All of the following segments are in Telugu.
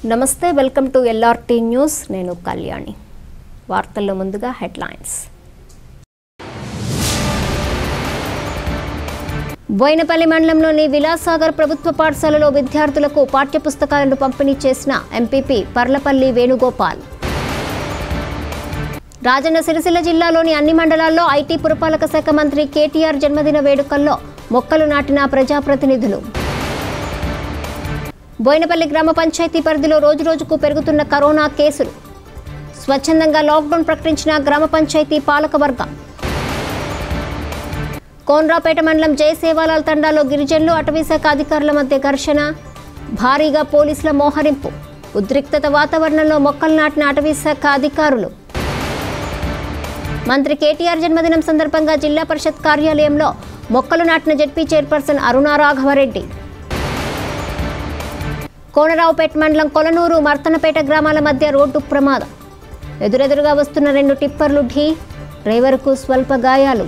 నమస్తే వెల్కమ్ టు ఎల్ఆర్టీ న్యూస్ నేను కళ్యాణి వార్తల్లో ముందుగా హెడ్లైన్స్ బోయినపల్లి మండలంలోని విలాసాగర్ ప్రభుత్వ పాఠశాలలో విద్యార్థులకు పాఠ్యపుస్తకాలను పంపిణీ చేసిన ఎంపీపీ పర్లపల్లి వేణుగోపాల్ రాజన్న సిరిసిల్ల జిల్లాలోని అన్ని మండలాల్లో ఐటీ పురపాలక శాఖ మంత్రి కేటీఆర్ జన్మదిన వేడుకల్లో మొక్కలు నాటిన ప్రజాప్రతినిధులు బోయినపల్లి గ్రామ పంచాయతీ పరిధిలో రోజురోజుకు పెరుగుతున్న కరోనా కేసులు స్వచ్ఛందంగా లాక్డౌన్ ప్రకటించిన గ్రామ పంచాయతీ పాలకవర్గం కోన్రాపేట మండలం జయ సేవాలాల్ తండాలో గిరిజనులు అటవీశాఖ అధికారుల మధ్య ఘర్షణ భారీగా పోలీసుల మోహరింపు ఉద్రిక్తత వాతావరణంలో మొక్కలు నాటిన అటవీశాఖ అధికారులు మంత్రి కేటీఆర్ జన్మదినం సందర్భంగా జిల్లా పరిషత్ కార్యాలయంలో మొక్కలు నాటిన జడ్పీ చైర్పర్సన్ అరుణా రాఘవరెడ్డి కోనరావుపేట మండలం కొలనూరు మర్తనపేట గ్రామాల మధ్య రోడ్డు ప్రమాదం ఎదురెదురుగా వస్తున్న రెండు టిప్పర్లు ఢీ డ్రైవర్కు స్వల్ప గాయాలు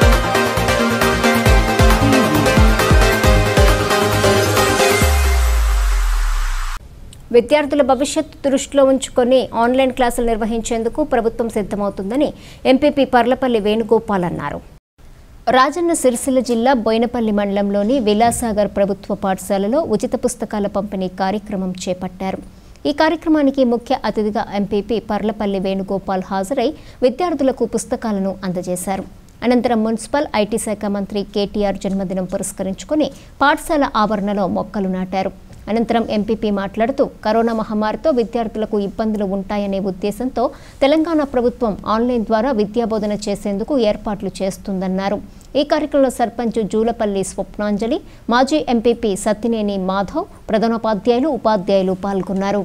విద్యార్థుల భవిష్యత్తు దృష్టిలో ఉంచుకొని ఆన్లైన్ క్లాసులు నిర్వహించేందుకు ప్రభుత్వం సిద్ధమవుతుందని ఎంపీపీ పర్లపల్లి వేణుగోపాల్ అన్నారు రాజన్న సిరిసిల్ల జిల్లా బోయినపల్లి మండలంలోని విలాసాగర్ ప్రభుత్వ పాఠశాలలో ఉచిత పుస్తకాల పంపిణీ కార్యక్రమం చేపట్టారు ఈ కార్యక్రమానికి ముఖ్య అతిథిగా ఎంపీపీ పర్లపల్లి వేణుగోపాల్ హాజరై విద్యార్థులకు పుస్తకాలను అందజేశారు అనంతరం మున్సిపల్ ఐటీ శాఖ మంత్రి కేటీఆర్ జన్మదినం పురస్కరించుకుని పాఠశాల ఆవరణలో మొక్కలు నాటారు అనంతరం ఎంపీపీ మాట్లాడుతూ కరోనా మహమ్మారితో విద్యార్థులకు ఇబ్బందులు ఉంటాయనే ఉద్దేశంతో తెలంగాణ ప్రభుత్వం ఆన్లైన్ ద్వారా విద్యాబోధన చేసేందుకు ఏర్పాట్లు చేస్తుందన్నారు ఈ కార్యక్రమంలో సర్పంచ్ జూలపల్లి స్వప్నాంజలి మాజీ ఎంపీపీ సత్తినేని మాధవ్ ప్రధానోపాధ్యాయులు ఉపాధ్యాయులు పాల్గొన్నారు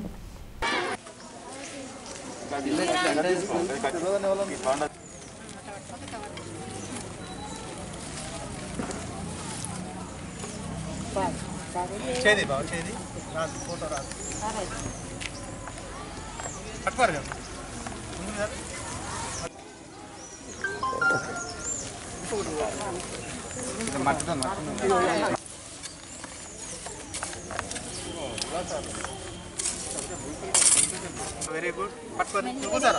చేది బాబు చేది రాదు ఫోటో రాదు పట్టుకోరు కదా ముందు కదా వెరీ గుడ్ పట్టుకోరు కూర్చోరా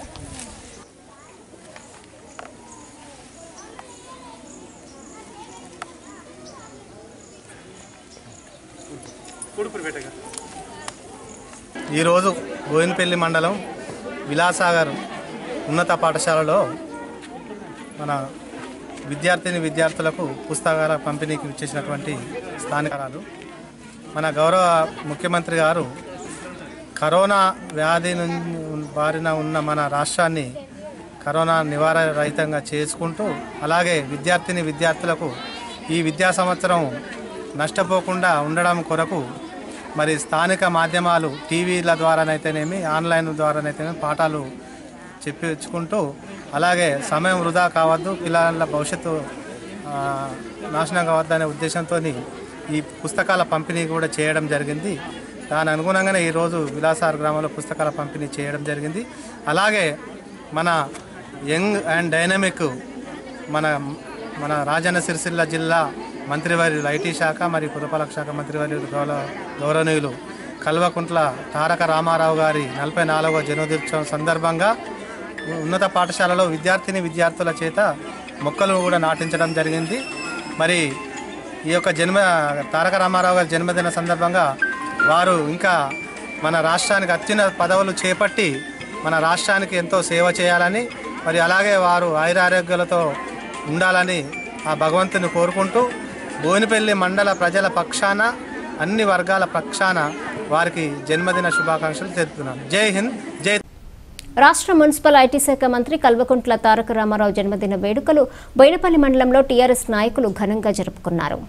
కూడుపురిపేటగా ఈరోజు గోవినపల్లి మండలం విలాసాగర్ ఉన్నత పాఠశాలలో మన విద్యార్థిని విద్యార్థులకు పుస్తకాల పంపిణీకి ఇచ్చేసినటువంటి స్థానికరాలు మన గౌరవ ముఖ్యమంత్రి గారు కరోనా వ్యాధి నుం- బారిన ఉన్న మన రాష్ట్రాన్ని కరోనా నివారణ రహితంగా చేసుకుంటూ అలాగే విద్యార్థిని విద్యార్థులకు ఈ విద్యా సంవత్సరం నష్టపోకుండా ఉండడం కొరకు మరి స్థానిక మాధ్యమాలు టీవీల ద్వారానైతేనేమి ఆన్లైన్ ద్వారానైతేనేమి పాఠాలు చెప్పించుకుంటూ అలాగే సమయం వృధా కావద్దు పిల్లల భవిష్యత్తు ఆ, నాశనం కావద్దు అనే ఉద్దేశంతో ఈ పుస్తకాల పంపిణీ కూడా చేయడం జరిగింది దాని అనుగుణంగానే ఈరోజు విలాసార్ గ్రామంలో పుస్తకాల పంపిణీ చేయడం జరిగింది అలాగే మన యంగ్ అండ్ డైనమిక్ మన మన రాజన్న సిరిసిల్ల జిల్లా మంత్రివర్యులు ఐటీ శాఖ మరియు పురపాలక శాఖ మంత్రివర్యులు గౌరవ గౌరవనీయులు కల్వకుంట్ల తారక రామారావు గారి నలభై నాలుగవ జన్మదినోత్సవం సందర్భంగా ఉన్నత పాఠశాలలో విద్యార్థిని విద్యార్థుల చేత మొక్కలు కూడా నాటించడం జరిగింది మరి ఈ యొక్క జన్మ తారక రామారావు గారి జన్మదిన సందర్భంగా వారు ఇంకా మన రాష్ట్రానికి అత్యున్నత పదవులు చేపట్టి మన రాష్ట్రానికి ఎంతో సేవ చేయాలని మరి అలాగే వారు ఆయురారోగ్యాలతో ఉండాలని ఆ భగవంతుని కోరుకుంటూ బోయినపల్లి మండల ప్రజల పక్షాన అన్ని వర్గాల పక్షాన వారికి జన్మదిన శుభాకాంక్షలు తెలుపుతున్నాను జై హింద్ జై రాష్ట్ర మున్సిపల్ ఐటీ శాఖ మంత్రి కల్వకుంట్ల తారక రామారావు జన్మదిన వేడుకలు బోయినపల్లి మండలంలో టీఆర్ఎస్ నాయకులు ఘనంగా జరుపుకున్నారు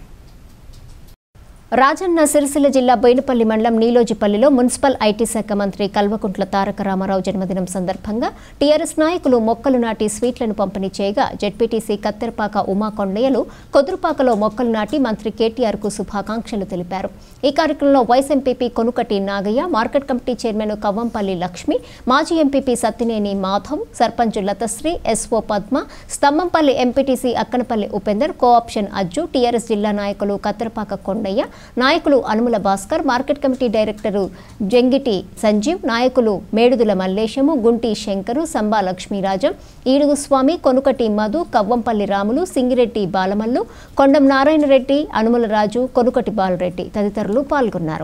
రాజన్న సిరిసిల్ల జిల్లా బోయినపల్లి మండలం నీలోజిపల్లిలో మున్సిపల్ ఐటీ శాఖ మంత్రి కల్వకుంట్ల తారక రామారావు జన్మదినం సందర్భంగా టీఆర్ఎస్ నాయకులు మొక్కలు నాటి స్వీట్లను పంపిణీ చేయగా జెడ్పీటీసీ కత్తెరపాక ఉమా కొండయ్యలు కొదురుపాకలో మొక్కలు నాటి మంత్రి కేటీఆర్ కు శుభాకాంక్షలు తెలిపారు ఈ కార్యక్రమంలో vice MPP Konukati Nagaiah market committee chairman Kavvampalli Lakshmi మాజీ MPP Sattineni Madhav sarpanch Lathasri SO Padma Stambhampalli MPTC Akkanapalli Upender cooption Ajju TRS జిల్లా నాయకులు కత్తెరపాక కొండయ్య నాయకులు Anumula Bhaskar market committee director Jangiti Sanjeev నాయకులు మేడుదుల మల్లేశము గుంటి శంకరు సంబా లక్ష్మీరాజం ఈడుగు స్వామి కొనుకటి మధు కవ్వంపల్లి రాములు సింగిరెడ్డి బాలమల్లు కొండం నారాయణరెడ్డి అనుముల రాజు కొనుకటి బాలరెడ్డి తదితరులు పాల్గొన్నారు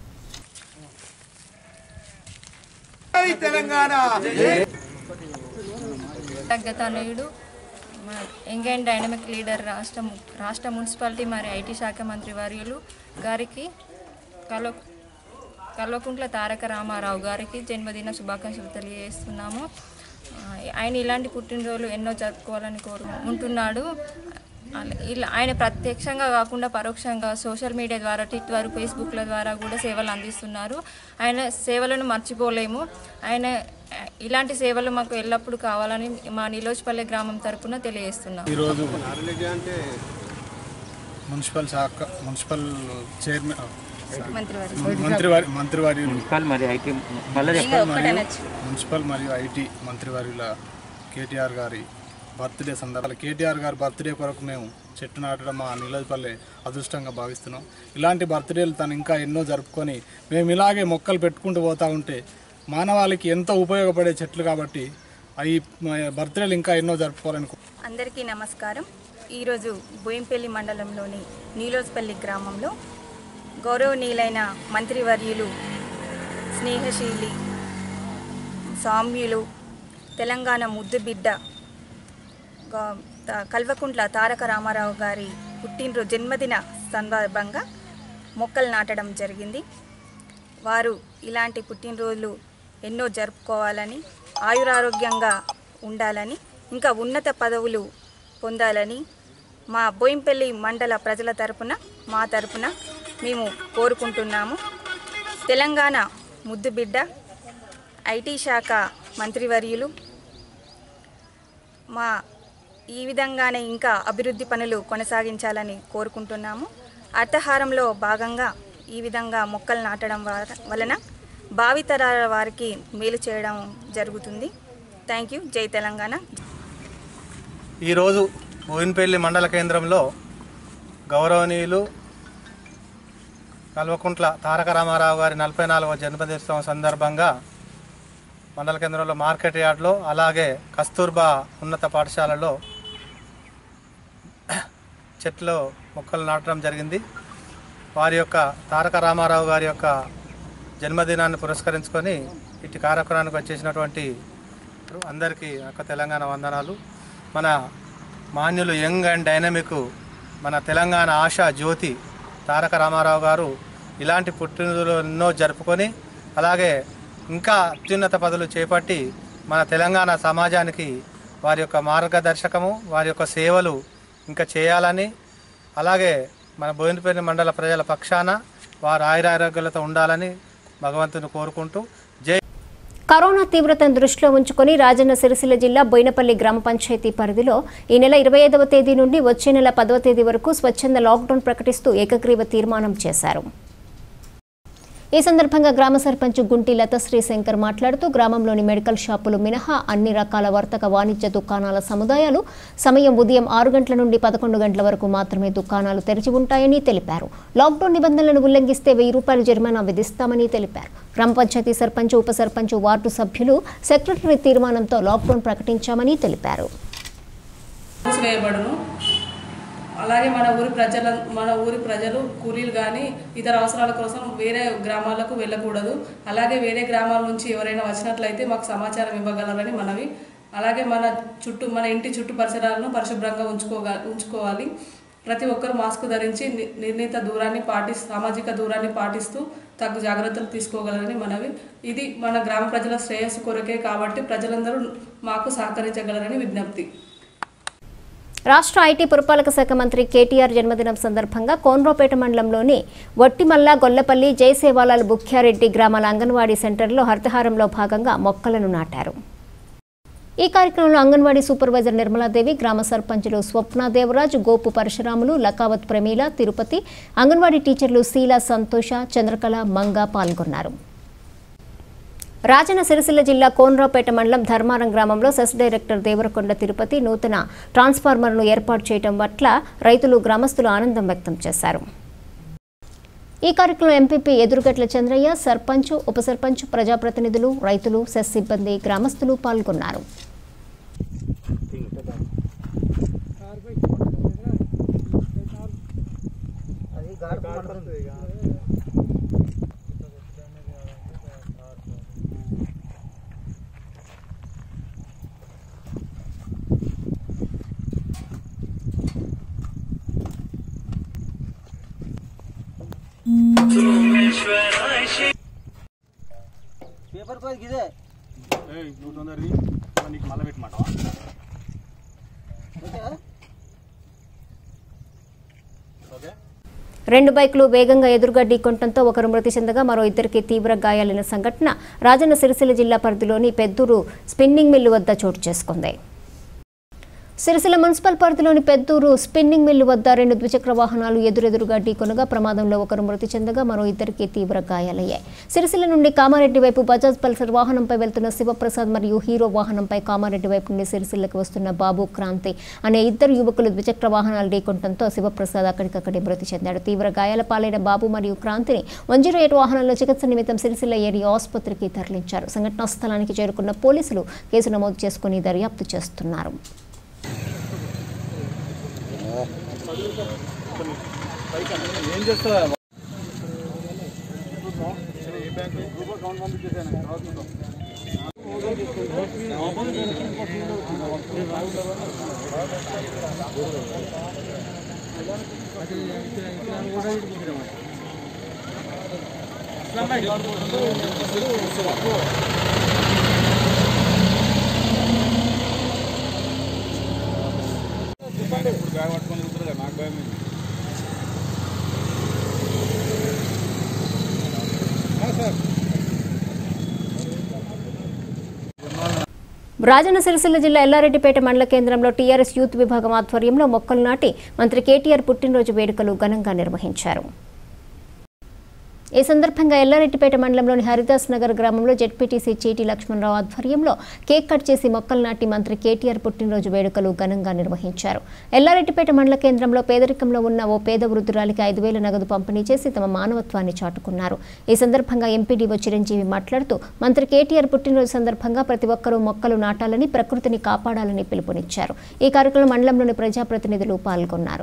తగ్గతనయుడు మన యంగ్ అండ్ డైనమిక్ లీడర్ రాష్ట్ర ము- రాష్ట్ర మున్సిపాలిటీ మరియు ఐటీ శాఖ మంత్రి వర్యులు గారికి కల్వ కల్వకుంట్ల తారక రామారావు గారికి జన్మదిన శుభాకాంక్షలు తెలియజేస్తున్నాము ఆ, ఆయన ఇలాంటి పుట్టినరోజులు ఎన్నో జరుపుకోవాలని కోరు ఉంటున్నాడు అలా- ఇలా ఆయన ప్రత్యక్షంగా కాకుండా పరోక్షంగా సోషల్ మీడియా ద్వారా ట్విట్టర్ ఫేస్బుక్ల ద్వారా కూడా సేవలు అందిస్తున్నారు ఆయన సేవలను మర్చిపోలేము ఆయన ఆ, ఇలాంటి సేవలు మాకు ఎల్లప్పుడూ కావాలని మా నిలోజ్పల్లె గ్రామం తరపున తెలియజేస్తున్నాం ఈరోజు మున్సిపల్ శాఖ మున్సిపల్ చైర్మన్ మంత్రివారి మంత్రివారి మంత్రివారి మున్సిపల్ మరి ఐటీ మళ్ళీ మున్సిపల్ మరియు మున్సిపల్ మరియు ఐటీ మంత్రివర్యుల కేటీఆర్ గారి బర్త్డే సందర్భాలు కేటీఆర్ గారి బర్త్డే కొరకు మేము చెట్టు నాటడం మా నీలపల్లి అదృష్టంగా భావిస్తున్నాం ఇలాంటి బర్త్డేలు తను ఇంకా ఎన్నో జరుపుకొని మేము ఇలాగే మొక్కలు పెట్టుకుంటూ పోతూ ఉంటే మానవాళికి ఎంతో ఉపయోగపడే చెట్లు కాబట్టి అవి బర్త్డేలు ఇంకా ఎన్నో జరుపుకోవాలని కో- అందరికీ నమస్కారం ఈరోజు బోయింపల్లి మండలంలోని నీలోజ్పల్లి గ్రామంలో గౌరవనీయులైన మంత్రివర్యులు స్నేహశీలి సామ్యులు తెలంగాణ ముద్దుబిడ్డ గా- త- కల్వకుంట్ల తారక రామారావు గారి పుట్టినరోజు జన్మదిన సందర్భంగా మొక్కలు నాటడం జరిగింది వారు ఇలాంటి పుట్టినరోజులు ఎన్నో జరుపుకోవాలని ఆయురారోగ్యంగా ఉండాలని ఇంకా ఉన్నత పదవులు పొందాలని మా బోయింపల్లి మండల ప్రజల తరపున మా తరపున మేము కోరుకుంటున్నాము తెలంగాణ ముద్దుబిడ్డ ఐటీ శాఖ మంత్రివర్యులు మా ఈ విధంగానే ఇంకా అభివృద్ధి పనులు కొనసాగించాలని కోరుకుంటున్నాము అర్థహారంలో భాగంగా ఈ విధంగా మొక్కలు నాటడం వల- వలన భావితరాల వారికి మేలు చేయడం జరుగుతుంది థ్యాంక్ యూ జై తెలంగాణ ఈరోజు బోయినపల్లి మండల కేంద్రంలో గౌరవనీయులు కల్వకుంట్ల తారక రామారావు గారి నలభై నాలుగవ జన్మదినోత్సవం సందర్భంగా మండల కేంద్రంలో మార్కెట్ యార్డ్లో అలాగే కస్తూర్బా ఉన్నత పాఠశాలలో చెట్లు మొక్కలు నాటడం జరిగింది వారి యొక్క తారక రామారావు గారి యొక్క జన్మదినాన్ని పురస్కరించుకొని ఇటు కార్యక్రమానికి వచ్చేసినటువంటి అందరికీ యొక్క తెలంగాణ వందనాలు మన మాన్యులు యంగ్ అండ్ డైనమిక్ మన తెలంగాణ ఆశా జ్యోతి తారక రామారావు గారు ఇలాంటి పుట్టినరోజులు ఎన్నో జరుపుకొని అలాగే ఇంకా అత్యున్నత పదవులు చేపట్టి మన తెలంగాణ సమాజానికి వారి యొక్క మార్గదర్శకము వారి యొక్క సేవలు ఇంకా చేయాలని అలాగే మన బోయినపల్లి మండల ప్రజల పక్షాన వారు ఆయురారోగ్యాలతో ఉండాలని భగవంతుని కోరుకుంటూ జై కరోనా తీవ్రతను దృష్టిలో ఉంచుకొని రాజన్న సిరిసిల్ల జిల్లా బోయినపల్లి గ్రామ పంచాయతీ పరిధిలో ఈ నెల ఇరవై ఐదవ తేదీ నుండి వచ్చే నెల పదవ తేదీ వరకు స్వచ్ఛంద లాక్డౌన్ ప్రకటిస్తూ ఏకగ్రీవ తీర్మానం చేశారు ఈ సందర్భంగా గ్రామ సర్పంచ్ గుంటి లతశ్రీ శంకర్ మాట్లాడుతూ గ్రామంలోని మెడికల్ షాపులు మినహా అన్ని రకాల వర్తక వాణిజ్య దుకాణాల సముదాయాలు సమయం ఉదయం ఆరు గంటల నుండి పదకొండు గంటల వరకు మాత్రమే దుకాణాలు తెరిచి ఉంటాయని తెలిపారు లాక్డౌన్ నిబంధనలను ఉల్లంఘిస్తే వెయ్యి రూపాయల జరిమానా విధిస్తామని తెలిపారు గ్రామ పంచాయతీ సర్పంచ్ ఉప సర్పంచ్ వార్డు సభ్యులు సెక్రటరీ తీర్మానంతో లాక్డౌన్ ప్రకటించామని తెలిపారు వేయబడును అలాగే మన ఊరి ప్రజల మన ఊరి ప్రజలు కూలీలు కానీ ఇతర అవసరాల కోసం వేరే గ్రామాలకు వెళ్ళకూడదు అలాగే వేరే గ్రామాల నుంచి ఎవరైనా వచ్చినట్లయితే మాకు సమాచారం ఇవ్వగలరని మనవి అలాగే మన చుట్టూ మన ఇంటి చుట్టూ పరిసరాలను పరిశుభ్రంగా ఉంచుకోగా ఉంచుకోవాలి ప్రతి ఒక్కరు మాస్క్ ధరించి ని- నిర్ణీత దూరాన్ని పాటి సామాజిక దూరాన్ని పాటిస్తూ తగు జాగ్రత్తలు తీసుకోగలరని మనవి ఇది మన గ్రామ ప్రజల శ్రేయస్సు కొరకే కాబట్టి ప్రజలందరూ మాకు సహకరించగలరని విజ్ఞప్తి రాష్ట్ర ఐటీ పురపాలక శాఖ మంత్రి కేటీఆర్ జన్మదినం సందర్భంగా కోన్రోపేట మండలంలోని వట్టిమల్ల గొల్లపల్లి జయసేవాలాల్ బుఖ్యారెడ్డి గ్రామాల అంగన్వాడీ సెంటర్లో హరితహారంలో భాగంగా మొక్కలను నాటారు ఈ కార్యక్రమంలో అంగన్వాడీ సూపర్వైజర్ నిర్మలాదేవి గ్రామ సర్పంచులు స్వప్న దేవరాజ్ గోపు పరశురాములు లకావత్ ప్రమీల తిరుపతి అంగన్వాడీ టీచర్లు శీల సంతోష చంద్రకళ మంగ పాల్గొన్నారు రాజన్న సిరిసిల్ల జిల్లా కోనరావుపేట మండలం ధర్మారం గ్రామంలో సెస్ డైరెక్టర్ దేవరకొండ తిరుపతి నూతన ట్రాన్స్ఫార్మర్ను ఏర్పాటు చేయడం పట్ల రైతులు గ్రామస్తులు ఆనందం వ్యక్తం చేశారు ఈ కార్యక్రమంలో ఎంపీపీ ఎదురుగట్ల చంద్రయ్య సర్పంచ్ ఉప సర్పంచ్ ప్రజాప్రతినిధులు రైతులు సెస్ సిబ్బంది గ్రామస్తులు పాల్గొన్నారు పేపర్ పై గిదే నువ్వు తొందరది నీకు మళ్ళీ పెట్టమాట ఓకే రెండు బైకులు వేగంగా ఎదురుగా ఢీకొనడంతో ఒకరు మృతి చెందగా మరో ఇద్దరికి తీవ్ర గాయాలైన సంఘటన రాజన్న సిరిసిల్ల జిల్లా పరిధిలోని పెద్దూరు స్పిన్నింగ్ మిల్లు వద్ద చోటు చేసుకుంది సిరిసిల్ల మున్సిపల్ పరిధిలోని పెద్దూరు స్పిన్నింగ్ మిల్లు వద్ద రెండు ద్విచక్ర వాహనాలు ఎదురెదురుగా ఢీకొనగా ప్రమాదంలో ఒకరు మృతి చెందగా మరో ఇద్దరికి తీవ్ర గాయాలయ్యాయి సిరిసిల్ల నుండి కామారెడ్డి వైపు బజాజ్ పల్సర్ వాహనంపై వెళ్తున్న శివప్రసాద్ మరియు హీరో వాహనంపై కామారెడ్డి వైపు నుండి సిరిసిల్లకి వస్తున్న బాబు క్రాంతి అనే ఇద్దరు యువకులు ద్విచక్ర వాహనాలు ఢీకొనడంతో శివప్రసాద్ అక్కడికక్కడే మృతి చెందాడు తీవ్ర గాయాల పాలైన బాబు మరియు క్రాంతిని వన్ జీరో ఎయిట్ వాహనంలో చికిత్స నిమిత్తం సిరిసిల్ల ఏరియా ఆసుపత్రికి తరలించారు సంఘటనా స్థలానికి చేరుకున్న పోలీసులు కేసు నమోదు చేసుకుని దర్యాప్తు చేస్తున్నారు ఏం చేస్తావా రాజన్న సిరిసిల్ల జిల్లా ఎల్లారెడ్డిపేట మండల కేంద్రంలో టీఆర్ఎస్ యూత్ విభాగం ఆధ్వర్యంలో మొక్కలు నాటి మంత్రి కేటీఆర్ పుట్టినరోజు వేడుకలు ఘనంగా నిర్వహించారు ఈ సందర్భంగా ఎల్లారెడ్డిపేట మండలంలోని హరిదాస్ నగర్ గ్రామంలో జెడ్పీటీసీ చీటి లక్ష్మణరావు ఆధ్వర్యంలో కేక్ కట్ చేసి మొక్కలు నాటి మంత్రి కేటీఆర్ పుట్టినరోజు వేడుకలు ఘనంగా నిర్వహించారు ఎల్లారెడ్డిపేట మండల కేంద్రంలో పేదరికంలో ఉన్న ఓ పేద వృద్ధురాలికి ఐదు వేల నగదు పంపిణీ చేసి తమ మానవత్వాన్ని చాటుకున్నారు ఈ సందర్భంగా ఎంపీడీఓ చిరంజీవి మాట్లాడుతూ మంత్రి కేటీఆర్ పుట్టినరోజు సందర్భంగా ప్రతి ఒక్కరూ మొక్కలు నాటాలని ప్రకృతిని కాపాడాలని పిలుపునిచ్చారు ఈ కార్యక్రమంలో మండలంలోని ప్రజాప్రతినిధులు పాల్గొన్నారు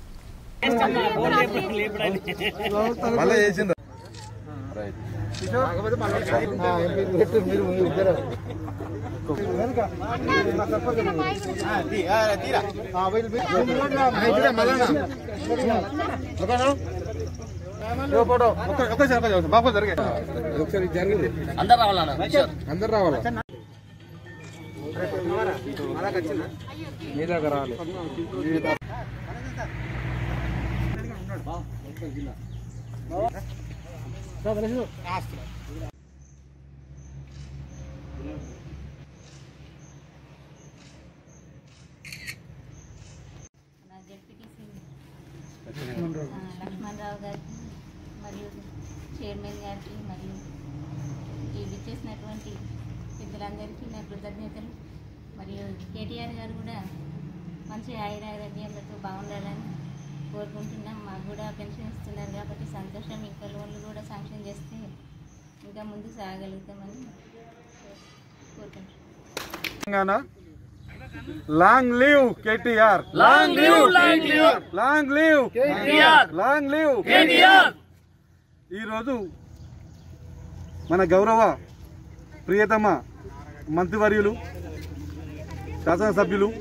నా జడ్పీటీసీ లక్ష్మణరావు గారికి మరియు చైర్మన్ గారికి మరియు ఈ విచ్చేసినటువంటి పెద్దలందరికీ నా కృతజ్ఞతలు మరియు కేటీఆర్ గారు కూడా మంచి ఆయురారోగ్యాలతో బాగుండాలని కోరుకుంటున్నాం మాకు కూడా పెన్షన్ ఇస్తున్నారు కాబట్టి సంతోషం ఇంకా లోన్లు కూడా శాంక్షన్ చేస్తే ఇంకా ముందుకు సాగలుగుతామని కోరుకుంటున్నాం Telangana long live KTR long live long live long live ఈరోజు మన గౌరవ ప్రియతమ మంత్రివర్యులు శాసనసభ్యులు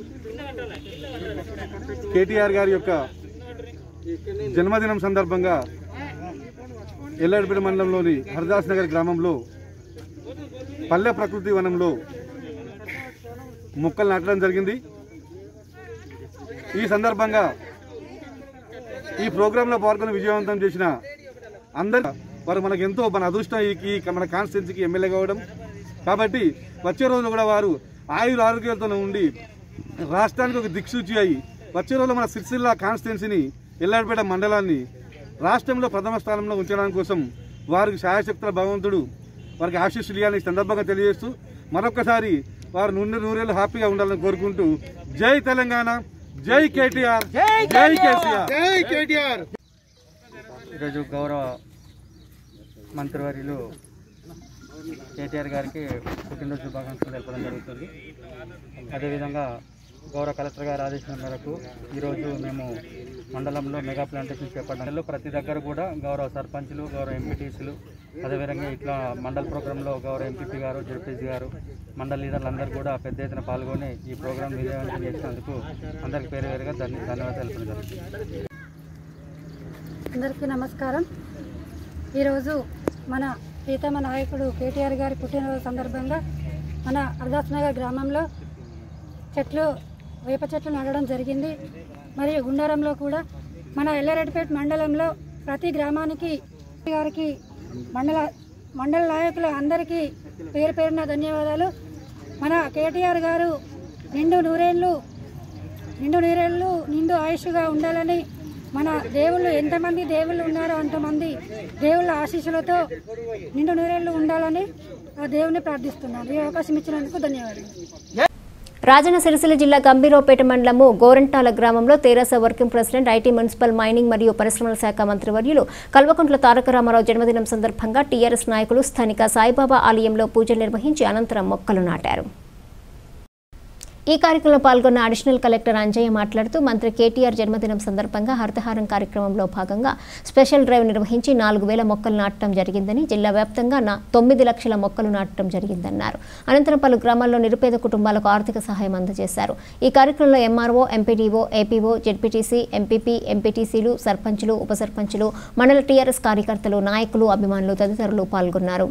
కేటీఆర్ గారి యొక్క జన్మదినం సందర్భంగా ఎల్లాడిపేట మండలంలోని హరిదాస్ నగర్ గ్రామంలో పల్లె ప్రకృతి వనంలో మొక్కలు నాటడం జరిగింది ఈ సందర్భంగా ఈ ప్రోగ్రాంలో పాల్గొని విజయవంతం చేసిన అందరు వారు మనకు ఎంతో మన అదృష్టం ఈ ఈ మన కాన్స్టిట్యున్సీకి ఎమ్మెల్యే కావడం కాబట్టి వచ్చే రోజులు కూడా వారు ఆయుర ఆరోగ్యాలతో ఉండి రాష్ట్రానికి ఒక దిక్సూచి అయి వచ్చే రోజుల్లో మన సిరిసిల్ల కాన్స్టిట్యున్సీని ఎల్లాడిపేట మండలాన్ని రాష్ట్రంలో ప్రథమ స్థానంలో ఉంచడానికి కోసం వారికి శాయశక్తుల భగవంతుడు వారికి ఆశీస్సులు ఇవ్వాలని ఈ సందర్భంగా తెలియజేస్తూ మరొకసారి వారు నూనె నూరేళ్ళు హ్యాపీగా ఉండాలని కోరుకుంటూ జై తెలంగాణ జై కేటీఆర్ జై కేసీఆర్ జై కేటీఆర్ ఈరోజు గౌరవ మంత్రివర్యులు కేటీఆర్ గారికి పుట్టినరోజు శుభాకాంక్షలు తెలపడం జరుగుతుంది అదేవిధంగా గౌరవ కలెక్టర్ గారి ఆదేశం మేరకు ఈరోజు మేము మండలంలో మెగా ప్లాంటేషన్ చేపట్టడంలో ప్రతి దగ్గర కూడా గౌరవ సర్పంచులు గౌరవ ఎంపీటీసీలు అదేవిధంగా ఇట్లా మండల ప్రోగ్రాంలో గౌరవ ఎంపీపీ గారు జడ్పీసీ గారు మండల లీడర్లు అందరూ కూడా పెద్ద ఎత్తున పాల్గొని ఈ ప్రోగ్రాం విజయవంతం చేసినందుకు అందరికి పేరు పేరుగా ధన్య ధన్యవాదాలు తెలపడం జరుగుతుంది అందరికీ నమస్కారం ఈరోజు మన ప్రీతమ నాయకుడు కేటీఆర్ గారి పుట్టినరోజు సందర్భంగా మన అర్దాస్ నగర్ గ్రామంలో చెట్లు వేప చెట్లు నాటడం జరిగింది మరియు గుండారంలో కూడా మన ఎల్లారెడ్డిపేట మండలంలో ప్రతి గ్రామానికి గారికి మండల మండల నాయకులు అందరికీ పేరు పేరున ధన్యవాదాలు మన కేటీఆర్ గారు నిండు నూరేళ్ళు నిండు నూరేళ్ళు నిండు ఆయుష్గా ఉండాలని మన దేవుళ్ళు ఎంతమంది దేవుళ్ళు ఉన్నారో అంతమంది దేవుళ్ళ ఆశీస్సులతో నిండు నూరేళ్ళు ఉండాలని ఆ దేవుని ప్రార్థిస్తున్నాను ఈ అవకాశం ఇచ్చినందుకు ధన్యవాదాలు రాజన్న సిరిసిల్ల జిల్లా గంభీరావుపేట మండలము గోరంటాల గ్రామంలో TRS working president IT municipal mining మరియు పరిశ్రమల శాఖ మంత్రి వర్యులు కల్వకుంట్ల తారక రామారావు జన్మదినం సందర్భంగా టీఆర్ఎస్ నాయకులు స్థానిక సాయిబాబా ఆలయంలో పూజలు నిర్వహించి అనంతరం మొక్కలు నాటారు ఈ కార్యక్రమంలో పాల్గొన్న అడిషనల్ కలెక్టర్ అంజయ్య మాట్లాడుతూ మంత్రి కేటీఆర్ జన్మదినం సందర్భంగా హరితహారం కార్యక్రమంలో భాగంగా స్పెషల్ డ్రైవ్ నిర్వహించి నాలుగు వేల మొక్కలు నాటడం జరిగిందని జిల్లా వ్యాప్తంగా నా తొమ్మిది లక్షల మొక్కలు నాటడం జరిగిందన్నారు అనంతరం పలు గ్రామాల్లో నిరుపేద కుటుంబాలకు ఆర్థిక సహాయం అందజేశారు ఈ కార్యక్రమంలో MRO MPDO APO ZPTC MPP ఎంపీటీసీలు సర్పంచులు ఉప సర్పంచులు మండల టీఆర్ఎస్ కార్యకర్తలు నాయకులు అభిమానులు తదితరులు పాల్గొన్నారు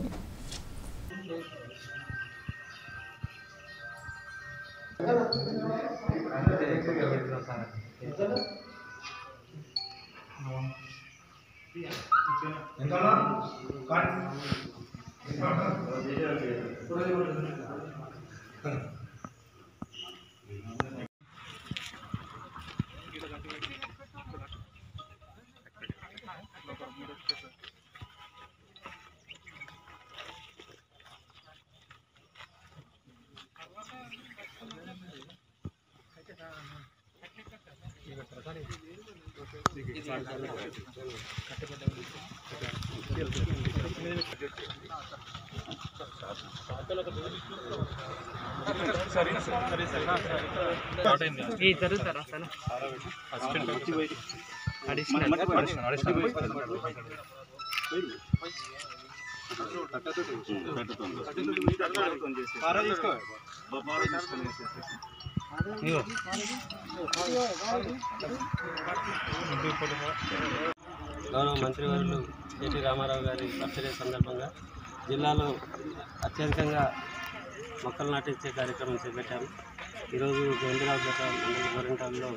గౌరవ మంత్రివర్యులు కేటీ రామారావు గారి బర్త్డే సందర్భంగా జిల్లాలో అత్యధికంగా మొక్కలు నాటించే కార్యక్రమం చేపట్టాము ఈరోజు గోందిరావు గత మండల గోరింటాల్లో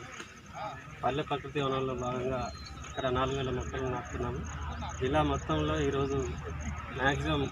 పల్లె ప్రకృతి వనంలో భాగంగా ఇక్కడ నాలుగు వేల మొక్కలు నాటుతున్నాము జిల్లా మొత్తంలో ఈరోజు మ్యాక్సిమం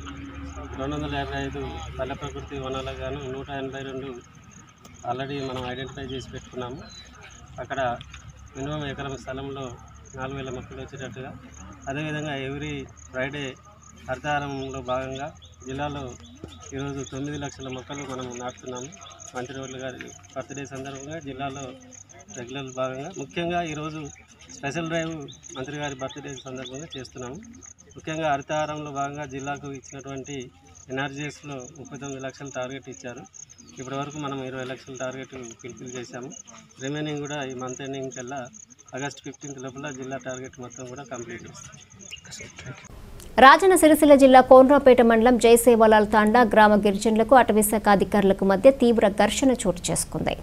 రెండు వందల యాభై ఐదు పల్లె ప్రకృతి వనాలకు గాను నూట ఎనభై రెండు ఆల్రెడీ మనం ఐడెంటిఫై చేసి పెట్టుకున్నాము అక్కడ మినిమం ఎకరం స్థలంలో నాలుగు వేల మొక్కలు వచ్చేటట్టుగా అదేవిధంగా ఎవ్రీ ఫ్రైడే హరితహారంలో భాగంగా జిల్లాలో ఈరోజు తొమ్మిది లక్షల మొక్కలు మనం నాటుతున్నాము మంత్రివర్యులు గారి బర్త్డే సందర్భంగా జిల్లాలో రెగ్యులర్ భాగంగా ముఖ్యంగా ఈరోజు స్పెషల్ డ్రైవ్ మంత్రి గారి బర్త్డే సందర్భంగా చేస్తున్నాము ముఖ్యంగా హరితహారంలో భాగంగా జిల్లాకు ఇచ్చినటువంటి ఎన్ఆర్జీఎస్లో ముప్పై తొమ్మిది లక్షల టార్గెట్ ఇచ్చారు ఇప్పటి వరకు మనం ఇరవై లక్షల టార్గెట్ ఫిల్ఫిల్ చేశాము రిమైనింగ్ కూడా ఈ మంత్ ఎండింగ్ కల్లా ఆగస్ట్ ఫిఫ్టీన్త్ లోపల జిల్లా టార్గెట్ మొత్తం కూడా కంప్లీట్ చేస్తాం రాజన్న సిరిసిల్ల జిల్లా కోన్రాపేట మండలం జయసేవలాల్ తాండా గ్రామ గిరిజనులకు అటవీశాఖ అధికారులకు మధ్య తీవ్ర ఘర్షణ చోటు చేసుకుంది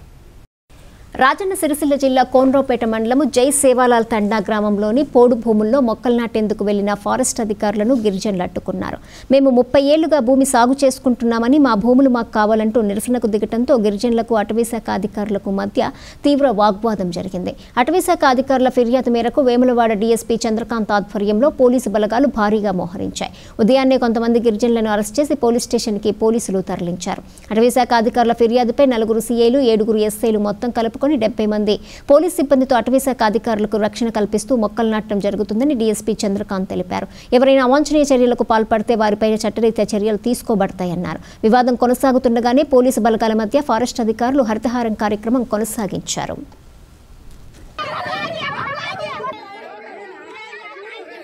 రాజన్న సిరిసిల్ల జిల్లా కోన్రాపేట మండలము జై సేవాలాల్ తండా గ్రామంలోని పోడు భూముల్లో మొక్కలు నాటేందుకు వెళ్లిన ఫారెస్ట్ అధికారులను గిరిజనులు అడ్డుకున్నారు మేము ముప్పై ఏళ్లుగా భూమి సాగు చేసుకుంటున్నామని మా భూములు మాకు కావాలంటూ నిరసనకు దిగటంతో గిరిజనులకు అటవీశాఖ అధికారులకు మధ్య తీవ్ర వాగ్వాదం జరిగింది అటవీశాఖ అధికారుల ఫిర్యాదు మేరకు వేములవాడ డీఎస్పీ చంద్రకాంత్ ఆధ్వర్యంలో పోలీసు బలగాలు భారీగా మోహరించాయి ఉదయాన్నే కొంతమంది గిరిజనులను అరెస్ట్ చేసి పోలీస్ స్టేషన్కి పోలీసులు తరలించారు అటవీశాఖ అధికారుల ఫిర్యాదుపై నలుగురు సీఏలు ఏడుగురు ఎస్ఐలు మొత్తం కలుపుకొని డెబ్బై మంది పోలీస్ సిబ్బందితో అటవీశాఖ అధికారులకు రక్షణ కల్పిస్తూ మొక్కలు నాటడం జరుగుతుందని డీఎస్పీ చంద్రకాంత్ తెలిపారు ఎవరైనా అవాంఛనీయ చర్యలకు పాల్పడితే వారిపై చట్టరీత్యా చర్యలు తీసుకోబడతాయన్నారు వివాదం కొనసాగుతుండగానే పోలీసు బలగాల మధ్య ఫారెస్ట్ అధికారులు హరితహారం కార్యక్రమం కొనసాగించారు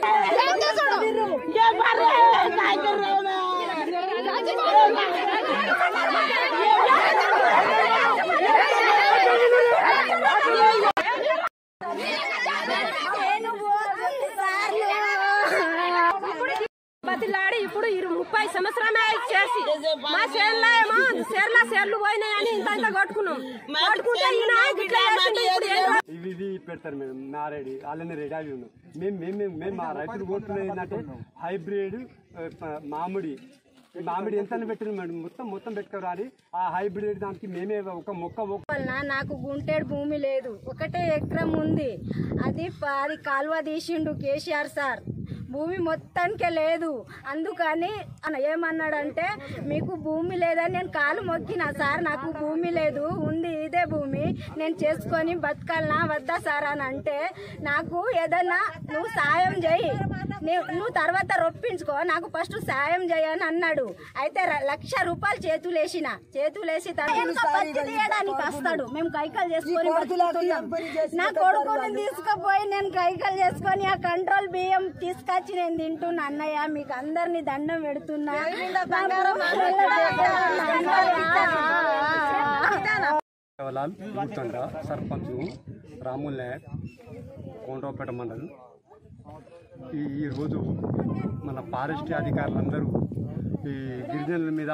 ఇప్పుడు ఇరు ముప్పై సంవత్సరమే చేసి మా చేనులో ఏమో చేర్ల చేర్లు పోయినాయని ఇంత ఇంత కొట్టుకున్నాం కొట్టుకుంటే ఈయన గిట్ల చేసిండు, ఇప్పుడు ఏం రా- ఇవి ఇవి పెడతారు మేము నారేడి అలానే రెడీ అవి ఉన్నాయి మేము మేము మేము మేము మా రైతులు కోరుకునేది ఏంటంటే హైబ్రిడ్ ఆ, ప- మామిడి ఈ మామిడి ఎంత పెట్టిన మేడం మొత్తం మొత్తం పెట్టుకోరాలి ఆ హైబ్రిడ్ దానికి మేమే ఒక మొక్క ఒక వలన నాకు గుంటేడు భూమి లేదు ఒకటే ఎకరం ఉంది అది ప- అది కాలువ తీసిండు కేసీఆర్ సార్ భూమి మొత్తానికే లేదు అందుకని అన్న ఏమన్నాడంటే మీకు భూమి లేదని నేను కాలు మొక్కిన సార్ నాకు భూమి లేదు ఉంది ఇదే భూమి నేను చేసుకొని బతకాలనా వద్దా సార్ అని అంటే నాకు ఏదన్నా నువ్వు సాయం చేయి నీ- నువ్వు తర్వాత రొప్పించుకో నాకు ఫస్ట్ సాయం చేయని అన్నాడు అయితే ర- లక్ష రూపాయలు చేతులేసిన చేతులేసి తన వెనుక పత్తి తీయడానికి వస్తాడు మేము కైకలు చేసుకొని బతుకుతున్నాం. నా కొడుకుని తీసుకుపోయి నేను కైకలు చేసుకొని ఆ కంట్రోల్ బియ్యం తీసుకొచ్చి నేను తింటున్నా అన్నయ్య మీకు అందరినీ దండం పెడుతున్నా లాల్ గుర్తుంట సర్పంచ్ రాముల్ నాయక్ కోనరావుపేట మండలం ఈ ఈ రోజు మన ఫారెస్ట్ అధికారులందరూ ఈ గిరిజనుల మీద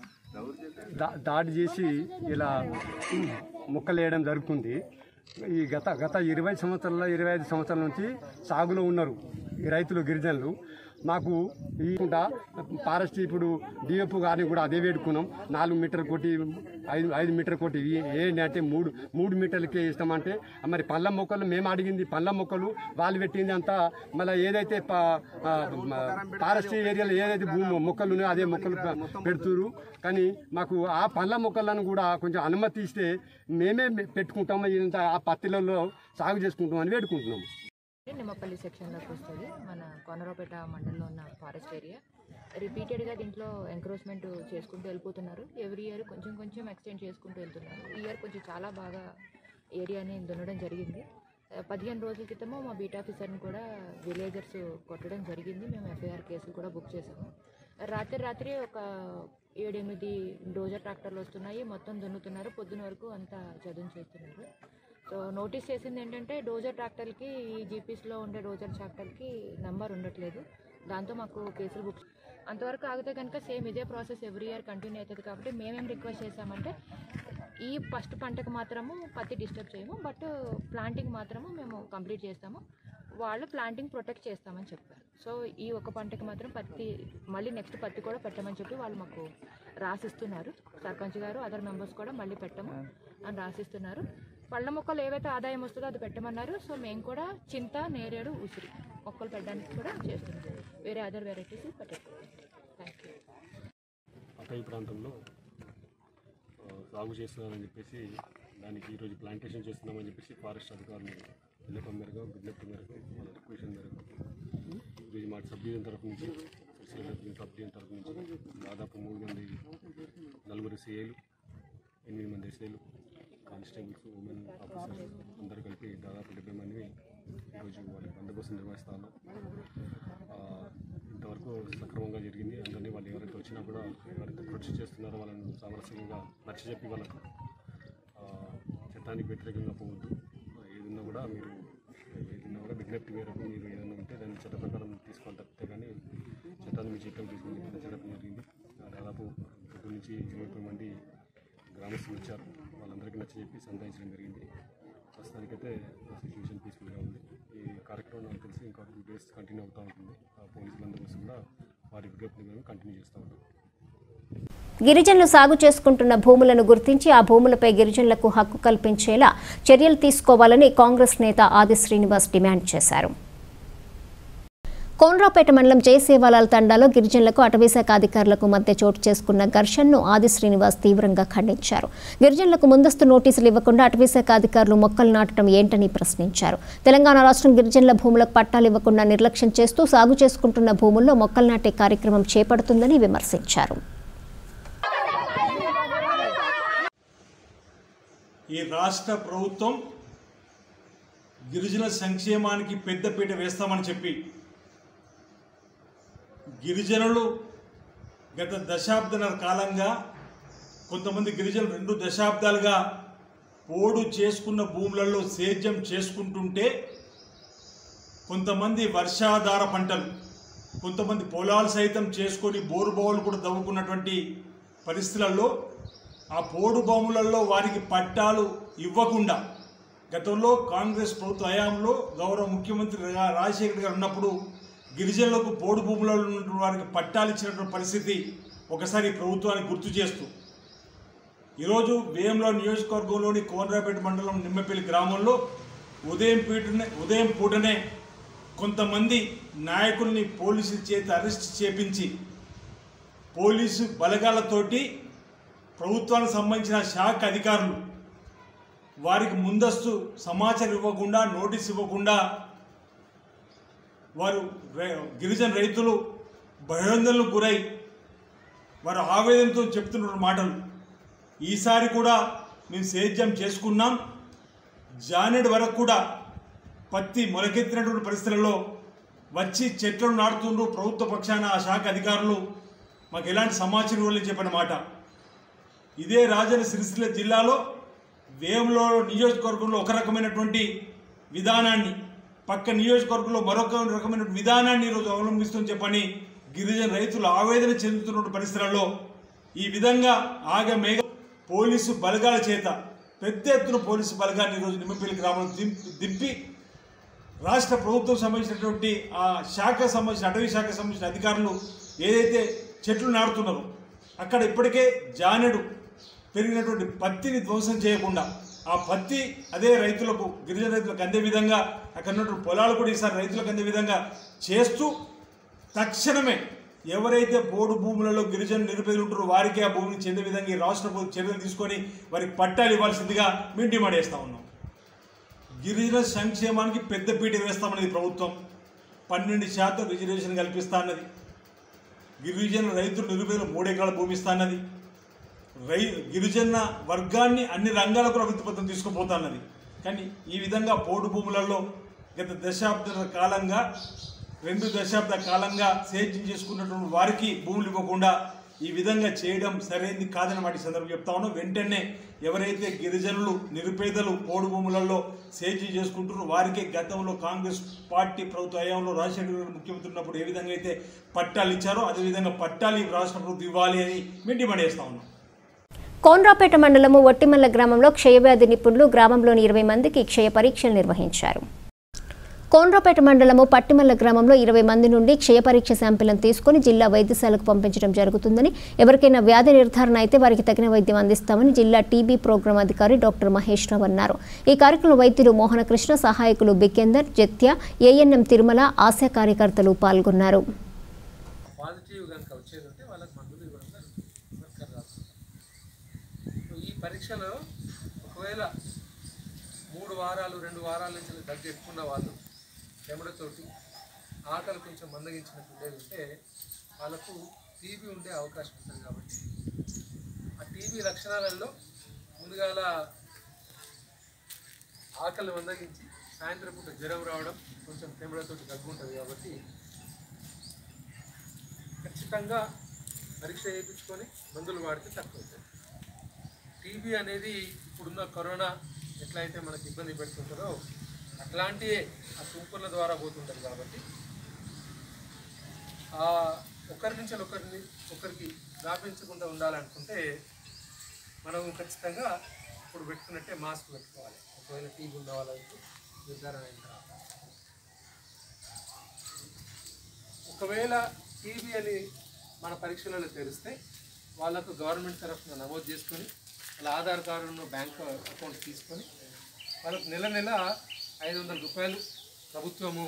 దా దాడి చేసి ఇలా మొక్కలు వేయడం జరుగుతుంది ఈ గత గత ఇరవై సంవత్సరాల ఇరవై ఐదు సంవత్సరాల నుంచి సాగులో ఉన్నారు ఈ రైతులు గిరిజనులు మాకు ఈ కుంట ఫారెస్ట్ ఇప్పుడు డిఎఫ్ గారిని కూడా అదే వేడుకున్నాం నాలుగు మీటర్ కొట్టి ఐదు ఐదు మీటర్ కొట్టి ఇ- ఏంటి అంటే మూడు మూడు మీటర్లకే ఇస్తామంటే మరి పళ్ళ మొక్కలు మేము అడిగింది పళ్ళ మొక్కలు వాళ్ళు పెట్టింది అంతా మళ్ళీ ఏదైతే ప- ఆ, మ- ఫారెస్ట్ ఏరియాలో ఏదైతే భూమి మొక్కలు ఉన్నాయో అదే మొక్కలు పె- పెడుతురు కానీ మాకు ఆ పళ్ళ మొక్కలను కూడా కొంచెం అనుమతి ఇస్తే మేమే మె- పెట్టుకుంటాము ఇదంతా ఆ పత్తిలలో సాగు చేసుకుంటామని వేడుకుంటున్నాము నిమ్మపల్లి సెక్షన్లోకి వస్తుంది మన కొనరావుపేట మండలంలో ఉన్న ఫారెస్ట్ ఏరియా రిపీటెడ్గా దీంట్లో ఎంక్రోచ్మెంట్ చేసుకుంటూ వెళ్ళిపోతున్నారు ఎవ్రీ ఇయర్ కొంచెం కొంచెం ఎక్స్టెండ్ చేసుకుంటూ వెళ్తున్నారు ఈ ఇయర్ కొంచెం చాలా బాగా ఏరియాని దున్నడం జరిగింది ఆ, పదిహేను రోజుల క్రితము మా బీట్ ఆఫీసర్ని కూడా విలేజర్స్ కొట్టడం జరిగింది మేము ఎఫ్ఐఆర్ కేసులు కూడా బుక్ చేసాము రాత్రి రాత్రి ఒక ఏడెనిమిది డోజర్ ట్రాక్టర్లు వస్తున్నాయి మొత్తం దున్నుతున్నారు పొద్దున వరకు అంతా చదువు చేస్తున్నారు సో నోటీస్ చేసింది ఏంటంటే డోజర్ ట్రాక్టర్కి ఈ జీపీస్లో ఉండే డోజర్ ట్రాక్టర్కి నెంబర్ ఉండట్లేదు దాంతో మాకు కేసులు బుక్ అంతవరకు ఆగితే కనుక సేమ్ ఇదే ప్రాసెస్ ఎవ్రీ ఇయర్ కంటిన్యూ అవుతుంది కాబట్టి మేమేం రిక్వెస్ట్ చేసామంటే ఈ ఫస్ట్ పంటకు మాత్రము పత్తి డిస్టర్బ్ చేయము బట్ ప్లాంటింగ్ మాత్రము మేము కంప్లీట్ చేస్తాము వాళ్ళు ప్లాంటింగ్ ప్రొటెక్ట్ చేస్తామని చెప్పారు సో ఈ ఒక పంటకి మాత్రం పత్తి మళ్ళీ నెక్స్ట్ పత్తి కూడా పెట్టమని చెప్పి వాళ్ళు మాకు రాసిస్తున్నారు సర్పంచ్ గారు అదర్ మెంబర్స్ కూడా మళ్ళీ పెట్టము అని రాసిస్తున్నారు పళ్ళ మొక్కలు ఏవైతే ఆదాయం వస్తుందో అది పెట్టమన్నారు సో మేము కూడా చింత నేరేడు ఉసిరి మొక్కలు పెట్టడానికి కూడా చేస్తున్నాం వేరే అదర్ వెరైటీస్ పెట్టట్లేదు థ్యాంక్ యూ అటవీ ప్రాంతంలో ఆ, సాగు చేస్తున్నారని చెప్పేసి దానికి ఈరోజు ప్లాంటేషన్ చేస్తున్నామని చెప్పేసి ఫారెస్ట్ అధికారులు విన్నపం మేరకు విజ్ఞప్తి మేరకు వాళ్ళ రిక్వెషన్ మేరకు ఈరోజు మా సబ్ డివిజన్ తరఫు నుంచి సిరిసిల్ల సబ్ డివిజన్ తరఫు నుంచి దాదాపు మూడు మంది నలుగురు సిఐలు ఎనిమిది మంది ఎస్ఐలు కానిస్టేబుల్స్ ఉమెన్ ఆఫీసర్స్ అందరూ కలిపి దాదాపు డెబ్బై మంది ఈరోజు వాళ్ళకి బందోబస్తు నిర్వహిస్తా ఉన్నాం ఆ, ఇంతవరకు సక్రమంగా జరిగింది అందరినీ వాళ్ళు ఎవరైతే వచ్చినా కూడా ఎవరైతే ప్రొటెస్ట్ చేస్తున్నారో వాళ్ళని సామరస్యంగా నచ్చజెప్పి వాళ్ళకు ఆ, చట్టానికి వ్యతిరేకంగా పోవద్దు ఆ, ఏదున్నా కూడా మీరు ఏదన్నా కూడా విజ్ఞప్తి మేరకు మీరు ఏదైనా ఉంటే దాన్ని చట్ట ప్రకారం తీసుకోవాలి తప్పితే కానీ చట్టాన్ని మీ చేతిలో తీసుకుని చెప్పడం జరిగింది ఆ, దాదాపు పొద్దు నుంచి ఇరవై మంది గ్రామస్తులు వచ్చారు వాళ్ళందరికీ నచ్చజెప్పి సంధాయించడం జరిగింది ప్రస్తుతానికైతే సిచ్యువేషన్ పీస్ఫుల్గా ఉంది ఈ కార్యక్రమం నాకు తెలిసి ఇంకా టూ డేస్ కంటిన్యూ అవుతూ ఉంటుంది ఆ పోలీసు బందోబస్తు కూడా వారి విజ్ఞప్తిని మేము కంటిన్యూ చేస్తూ ఉంటాం గిరిజనులు సాగు చేసుకుంటున్న భూములను గుర్తించి ఆ భూములపై గిరిజనులకు హక్కు కల్పించేలా చర్యలు తీసుకోవాలని కాంగ్రెస్ నేత ఆది శ్రీనివాస్ డిమాండ్ చేశారు కోనరాపేట మండలం జయసేవాలాల్ తండాలో గిరిజనులకు అటవీశాఖ అధికారులకు మధ్య చోటు చేసుకున్న ఘర్షణను ఆది శ్రీనివాస్ తీవ్రంగా ఖండించారు గిరిజనులకు ముందస్తు నోటీసులు ఇవ్వకుండా అటవీశాఖ అధికారులు మొక్కలు నాటడం ఏంటని ప్రశ్నించారు తెలంగాణ రాష్ట్రం గిరిజనుల భూములకు పట్టాలు ఇవ్వకుండా నిర్లక్ష్యం చేస్తూ సాగు చేసుకుంటున్న భూముల్లో మొక్కలు నాటే కార్యక్రమం చేపడుతుందని విమర్శించారు ఈ రాష్ట్ర ప్రభుత్వం గిరిజన సంక్షేమానికి పెద్దపీట వేస్తామని చెప్పి గిరిజనులు గత దశాబ్దాల కాలంగా కొంతమంది గిరిజనులు రెండు దశాబ్దాలుగా పోడు చేసుకున్న భూములలో సేద్యం చేసుకుంటుంటే కొంతమంది వర్షాధార పంటలు కొంతమంది పొలాలు సైతం చేసుకొని బోరు బావులు కూడా తవ్వుకున్నటువంటి పరిస్థితులలో ఆ పోడు భూములలో వారికి పట్టాలు ఇవ్వకుండా గతంలో కాంగ్రెస్ ప్రభుత్వ హయాంలో గౌరవ ముఖ్యమంత్రి రా- రాజశేఖర్ గారు ఉన్నప్పుడు గిరిజనులకు పోడు భూములలో ఉన్నటువంటి వారికి పట్టాలు ఇచ్చినటువంటి పరిస్థితి ఒకసారి ప్రభుత్వానికి గుర్తు చేస్తూ ఈరోజు వేయంలో నియోజకవర్గంలోని కోనరాపేట మండలం నిమ్మపల్లి గ్రామంలో ఉదయం పీటనే ఉదయం పూటనే కొంతమంది నాయకుల్ని పోలీసుల చేత అరెస్ట్ చేపించి పోలీసు బలగాలతోటి ప్రభుత్వానికి సంబంధించిన శాఖ అధికారులు వారికి ముందస్తు సమాచారం ఇవ్వకుండా నోటీస్ ఇవ్వకుండా వారు రై- గిరిజన రైతులు భయోందనలకు గురై వారు ఆవేదనతో చెప్తున్న మాటలు ఈసారి కూడా మేము సేద్యం చేసుకున్నాం జానెడు వరకు కూడా పత్తి మొలకెత్తినటువంటి పరిస్థితులలో వచ్చి చెట్లను నాటుతుండ్రు ప్రభుత్వ పక్షాన ఆ శాఖ అధికారులు మాకు ఎలాంటి సమాచారం ఇవ్వాలని చెప్పిన మాట ఇదే రాజన్న సిరిసిల్ల జిల్లాలో వేములో నియోజకవర్గంలో ఒక రకమైనటువంటి విధానాన్ని పక్క నియోజకవర్గంలో మరొక రకమైన విధానాన్ని ఈరోజు అవలంబిస్తుందని చెప్పని గిరిజన రైతులు ఆవేదన చెందుతున్న పరిస్థితులలో ఈ విధంగా ఆగ మేఘ పోలీసు బలగాల చేత పెద్ద ఎత్తున పోలీసు బలగాన్ని ఈరోజు నిమ్మపల్లి గ్రామంలో దింపి దింపి రాష్ట్ర ప్రభుత్వం సంబంధించినటువంటి ఆ శాఖ సంబంధించిన అటవీ శాఖ సంబంధించిన అధికారులు ఏదైతే చెట్లు నాటుతున్నారో అక్కడ ఇప్పటికే జానెడు పెరిగినటువంటి పత్తిని ధ్వంసం చేయకుండా ఆ పత్తి అదే రైతులకు గిరిజన రైతులకు అందే విధంగా అక్కడ ఉన్నటువంటి పొలాలు కూడా ఈసారి రైతులకు అందే విధంగా చేస్తూ తక్షణమే ఎవరైతే పోడు భూములలో గిరిజన నిరుపేదలు ఉంటారో వారికి ఆ భూమిని చెందే విధంగా ఈ రాష్ట్ర ప్రభుత్వం చర్యలు తీసుకొని వారికి పట్టాలు ఇవ్వాల్సిందిగా మేము డిమాండ్ చేస్తా ఉన్నాం గిరిజన సంక్షేమానికి పెద్ద పీట వేస్తామన్నది ప్రభుత్వం పన్నెండు శాతం రిజర్వేషన్ కల్పిస్తా అన్నది గిరిజన రైతులు నిరుపేదలు మూడు ఎకరాల భూమి ఇస్తా అన్నది రై గిరిజన వర్గాన్ని అన్ని రంగాలకు అభివృద్ధి పథకం తీసుకుపోతా అన్నది కానీ ఈ విధంగా పోడు భూములలో గత దశాబ్దాల కాలంగా రెండు దశాబ్ద కాలంగా సేద్యం చేసుకున్నటువంటి వారికి భూములు ఇవ్వకుండా ఈ విధంగా చేయడం సరైనది కాదని వాటి సందర్భం చెప్తా ఉన్నాం వెంటనే ఎవరైతే గిరిజనులు నిరుపేదలు పోడు భూములలో సేద్యం చేసుకుంటున్నారో వారికి గతంలో కాంగ్రెస్ పార్టీ ప్రభుత్వ హయాంలో రాజశేఖర గారు ముఖ్యమంత్రి ఉన్నప్పుడు ఏ విధంగా అయితే పట్టాలు ఇచ్చారో అదేవిధంగా పట్టాలు ఈ రాష్ట్ర ప్రభుత్వం ఇవ్వాలి అని మేము డిమాండ్ చేస్తా ఉన్నాం కోన్రాపేట మండలము ఒట్టిమల్ల గ్రామంలో క్షయవ్యాధి నిపుణులు గ్రామంలోని ఇరవై మందికి క్షయ పరీక్షలు నిర్వహించారు కోన్రాపేట మండలము పట్టిమల్ల గ్రామంలో ఇరవై మంది నుండి క్షయ పరీక్ష శాంపిల్ను తీసుకుని జిల్లా వైద్యశాలకు పంపించడం జరుగుతుందని ఎవరికైనా వ్యాధి నిర్ధారణ అయితే వారికి తగిన వైద్యం అందిస్తామని జిల్లా టీబీ ప్రోగ్రాం అధికారి డాక్టర్ మహేష్ రావు అన్నారు ఈ కార్యక్రమంలో వైద్యులు మోహనకృష్ణ సహాయకులు బికేందర్ జత్య ఏఎన్ఎం తిరుమల ఆశా కార్యకర్తలు పాల్గొన్నారు పాజిటివ్ కనుక వచ్చేది ఉంటే వాళ్ళకి మందులు ఇవ్వడం జరుగుతుంది వర్కర్ రాస్తుంది ఈ పరీక్షలో ఒకవేళ మూడు వారాలు రెండు వారాల నుంచి దగ్గర ఎక్కున్న వాళ్ళు చెమటతోటి ఆకలి కొంచెం మందగించినట్టు ఉండేది ఉంటే వాళ్ళకు టీబీ ఉండే అవకాశం ఉంటుంది కాబట్టి ఆ టీబీ లక్షణాలలో ముందుగాల ఆకలి మందగించి సాయంత్రం పూట జ్వరం రావడం కొంచెం చెమటతోటి దగ్గు ఉంటుంది కాబట్టి ఖచ్చితంగా పరీక్ష చేయించుకొని మందులు వాడితే తక్కువ అవుతుంది టీబీ అనేది ఇప్పుడున్న కరోనా ఎట్లయితే మనకి ఇబ్బంది పెడుతుంటుందో అట్లాంటి ఆ సూపర్ల ద్వారా పోతుంటుంది కాబట్టి ఆ ఒకరి నుంచి ఒకరిని ఒకరికి వ్యాపించకుండా ఉండాలనుకుంటే మనం ఖచ్చితంగా ఇప్పుడు పెట్టుకున్నట్టే మాస్క్ పెట్టుకోవాలి ఒకవేళ టీబీ ఉన్న వాళ్ళకి నిర్ధారణ అయిన తర్వాత ఒకవేళ టీబీ అని మన పరీక్షలలో తెలిస్తే వాళ్ళకు గవర్నమెంట్ తరఫున నమోదు చేసుకొని వాళ్ళ ఆధార్ కార్డును బ్యాంక్ అకౌంట్ తీసుకొని వాళ్ళకు నెల నెల ఐదు వందల రూపాయలు ప్రభుత్వము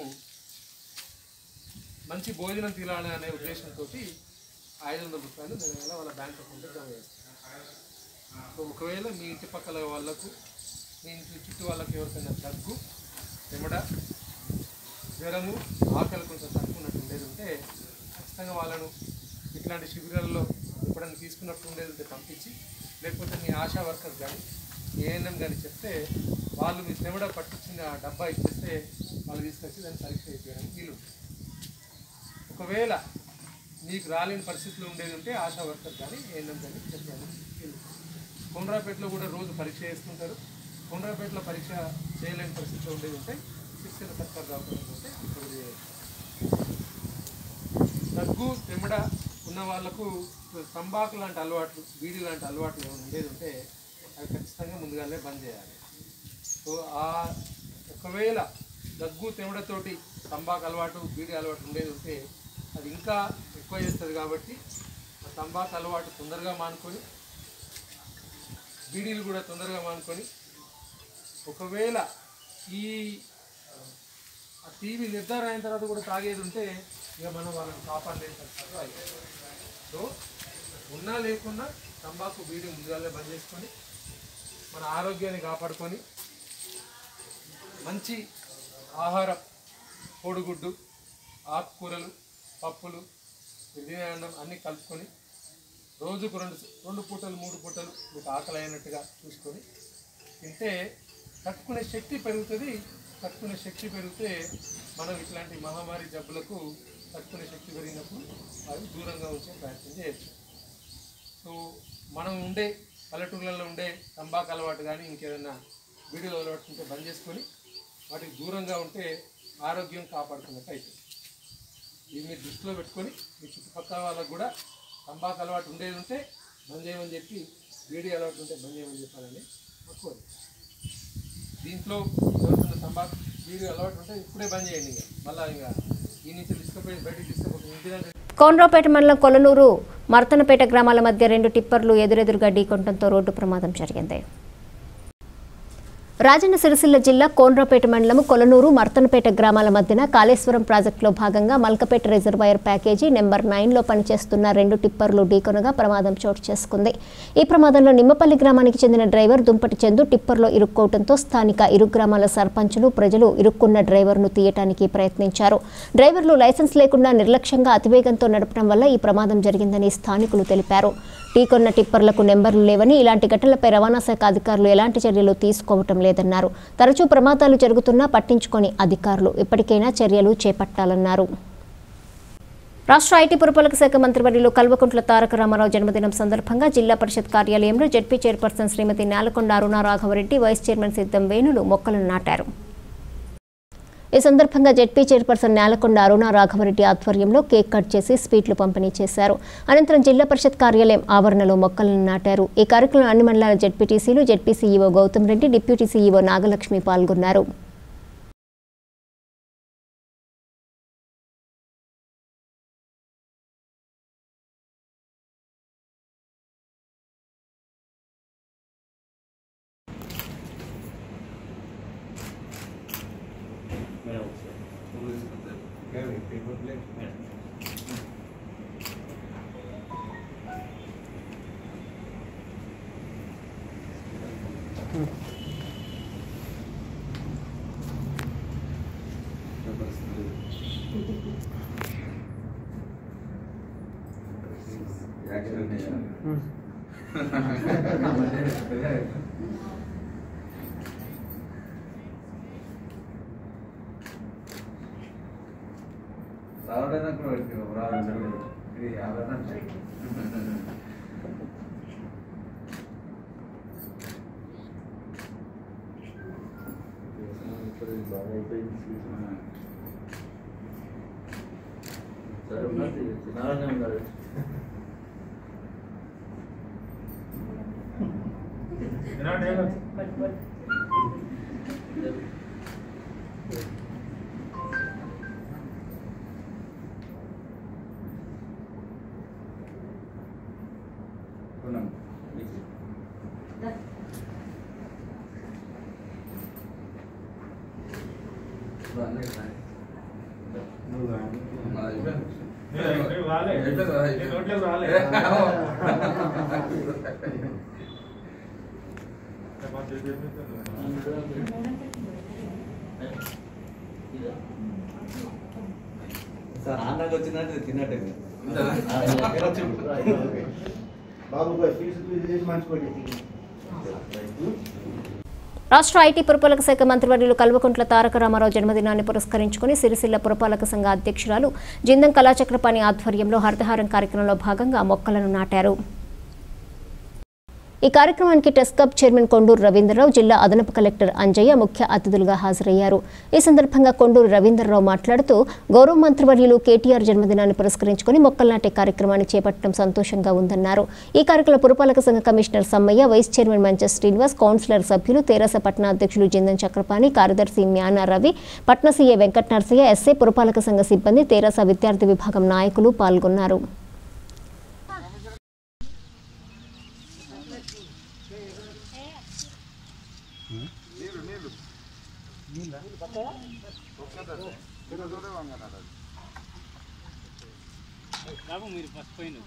మంచి భోజనం తినాలి అనే ఉద్దేశంతో ఐదు వందల రూపాయలు నెల నెల వాళ్ళ బ్యాంక్ అకౌంట్లో జమ చేస్తారు సో ఒకవేళ మీ ఇంటి పక్కల వాళ్ళకు మీ ఇంటి చుట్టూ వాళ్ళకి ఎవరికైనా దగ్గు చెమట జ్వరము ఆకలి కొంచెం తక్కువ ఉన్నట్టు ఉండేది ఉంటే ఖచ్చితంగా వాళ్ళను ఇట్లాంటి శిబిరాల్లో ఎప్పుడైనా తీసుకున్నప్పుడు ఉండేది ఉంటే పంపించి లేకపోతే మీ ఆశా వర్కర్ కానీ ఏఎన్ఎం కానీ చెప్తే వాళ్ళు మీ చెమట పట్టించిన ఆ డబ్బా ఇచ్చేస్తే వాళ్ళు తీసుకొచ్చి దాన్ని పరీక్ష చేయడానికి వీలు ఉంటుంది. ఒకవేళ మీకు రాలేని పరిస్థితులు ఉండేది ఉంటే ఆశా వర్కర్ కానీ ఏఎన్ఎం కానీ చెప్పడానికి వీలు ఉంటుంది. కొండ్రాపేటలో కూడా రోజు పరీక్ష చేస్తుంటారు కొండ్రాపేటలో పరీక్ష చేయలేని పరిస్థితిలో ఉండేది ఉంటే శిక్షణ సర్కార్ దవాఖానలో ఉంటే అక్కడ చేయవచ్చు దగ్గు తెమ్మడ ఉన్న వాళ్ళకు తంబాకు లాంటి అలవాట్లు బీడీ లాంటి అలవాట్లు ఏమైనా ఉండేది ఉంటే అవి ఖచ్చితంగా ముందుగానే బంద్ చేయాలి సో ఆ ఒకవేళ దగ్గు తెమ్మడతోటి తంబాకు అలవాటు బీడీ అలవాటు ఉండేది ఉంటే అది ఇంకా ఎక్కువ చేస్తుంది కాబట్టి ఆ తంబాకు అలవాటు తొందరగా మానుకొని బీడీలు కూడా తొందరగా మానుకొని ఒకవేళ ఈ ఆ టీవీ నిర్ధారణ అయిన తర్వాత కూడా తాగేది ఉంటే ఇక మనం వాళ్ళని కాపాడలేని పరిస్థితులు అవుతాయి సో ఉన్నా లేకున్నా తంబాకు బీడీ ముందుగానే బంద్ చేసుకొని మన ఆరోగ్యాన్ని కాపాడుకొని మంచి ఆహారం కోడిగుడ్డు ఆకుకూరలు పప్పులు తినేయడం అన్నీ కలుపుకొని రోజుకు రెండు రెండు పూటలు మూడు పూటలు మీకు ఆకలి అయినట్టుగా చూసుకొని తింటే తట్టుకునే శక్తి పెరుగుతుంది తట్టుకునే శక్తి పెరిగితే మనం ఇట్లాంటి మహమ్మారి జబ్బులకు తట్టుకునే శక్తి పెరిగినప్పుడు అవి దూరంగా ఉంచే ప్రయత్నం చేయొచ్చు సో మనం ఉండే పల్లెటూర్లలో ఉండే తంబాకు అలవాటు కానీ ఇంకేదైనా వీడియో అలవాటు ఉంటే బంద్ చేసుకొని వాటికి దూరంగా ఉంటే ఆరోగ్యం కాపాడుకున్నట్టు అవుతుంది ఇది మీరు దృష్టిలో పెట్టుకొని మీ చుట్టుపక్కల వాళ్ళకు కూడా తంబాకు అలవాటు ఉండేది ఉంటే బంద్ చేయమని చెప్పి వీడియో అలవాటు ఉంటే బంద్ చేయమని చెప్పాలని మా కోరిక దీంట్లో ఎవరికైనా తంబాకు వీడియో అలవాటు ఉంటే ఇప్పుడే బంద్ చేయండి ఇక మళ్ళీ ఇక ఈ నుంచి తీసుకుపోయి బయటికి తీసుకుపోయి ఇంటి దగ్గర కోనరావుపేట మండలం కొలనూరు మర్తనపేట గ్రామాల మధ్య రెండు టిప్పర్లు ఎదురెదురుగా ఢీకొనడంతో రోడ్డు ప్రమాదం జరిగింది రాజన్న సిరిసిల్ల జిల్లా కోనరావుపేట మండలం కొలనూరు మర్తనపేట గ్రామాల మధ్యన కాళేశ్వరం ప్రాజెక్టులో భాగంగా మల్కపేట రిజర్వాయర్ ప్యాకేజీ నెంబర్ నైన్లో పనిచేస్తున్న రెండు టిప్పర్లు ఢీకొనగా ప్రమాదం చోటు చేసుకుంది ఈ ప్రమాదంలో నిమ్మపల్లి గ్రామానికి చెందిన డ్రైవర్ దుంపటి చందు టిప్పర్లో ఇరుక్కోవడంతో స్థానిక ఇరు గ్రామాల సర్పంచులు ప్రజలు ఇరుక్కున్న డ్రైవర్ను తీయటానికి ప్రయత్నించారు డ్రైవర్లు లైసెన్స్ లేకుండా నిర్లక్ష్యంగా అతివేగంతో నడపడం వల్ల ఈ ప్రమాదం జరిగిందని స్థానికులు తెలిపారు ఢీకొన్న టిప్పర్లకు నెంబర్లు లేవని ఇలాంటి ఘటనలపై రవాణా శాఖ అధికారులు ఎలాంటి చర్యలు తీసుకోవటం లేదన్నారు తరచూ ప్రమాదాలు జరుగుతున్నా పట్టించుకొని అధికారులు ఇప్పటికైనా చర్యలు చేపట్టాలన్నారు రాష్ట్ర ఐటీ పురపాలక శాఖ మంత్రివర్యులు కల్వకుంట్ల తారక రామారావు జన్మదినం సందర్భంగా జిల్లా పరిషత్ కార్యాలయంలో ZP chairperson Srimathi Nelakonda Aruna Raghavareddy vice chairman Siddham వేణులు మొక్కలను నాటారు ఈ సందర్భంగా జెడ్పీ చైర్పర్సన్ నేలకొండ అరుణ రాఘవరెడ్డి ఆధ్వర్యంలో కేక్ కట్ చేసి స్వీట్లు పంపిణీ చేశారు అనంతరం జిల్లా పరిషత్ కార్యాలయం ఆవరణలో మొక్కలను నాటారు ఈ కార్యక్రమంలో అన్ని మండలాల జెడ్పీటీసీలు ZP CEO Gautham Reddy deputy CEO Nagalakshmi పాల్గొన్నారు రావడానికి కూడా పెట్టినావు రావడం ఇది యాభై సరే ఉన్నది తినాలనే ఉన్నారు సార్ ఆంధ్రాకి వచ్చినట్టు తిన్నట్టు బాబు ఫీజు చేసి మర్చిపోయి రాష్ట్ర ఐటీ పురపాలక శాఖ మంత్రివర్యులు కల్వకుంట్ల తారక రామారావు జన్మదినాన్ని పురస్కరించుకుని సిరిసిల్ల పురపాలక సంఘ అధ్యక్షురాలు జిందం కళాచక్రపాణి ఆధ్వర్యంలో హరితహారం కార్యక్రమంలో భాగంగా మొక్కలను నాటారు ఈ కార్యక్రమానికి టెస్కాప్ చైర్మన్ కొండూరు రవీంద్రరావు జిల్లా అదనపు కలెక్టర్ అంజయ్య ముఖ్య అతిథులుగా హాజరయ్యారు ఈ సందర్భంగా కొండూరు రవీంద్రరావు మాట్లాడుతూ గౌరవ మంత్రివర్యులు కేటీఆర్ జన్మదినాన్ని పురస్కరించుకుని మొక్కలు నాటే కార్యక్రమాన్ని చేపట్టడం సంతోషంగా ఉందన్నారు ఈ కార్యక్రమంలో పురపాలక సంఘ commissioner Sammaiah vice chairman Mancha Srinivas councillor సభ్యులు తెరాస పట్టణ అధ్యక్షులు జిందన్ చక్రపాణి కార్యదర్శి మ్యానా రవి పట్న సీఏ వెంకట నరసయ్య ఎస్ఏ పురపాలక సంఘ సిబ్బంది తెరాస విద్యార్థి విభాగం నాయకులు పాల్గొన్నారు మీరు ఫస్ట్ పోయిన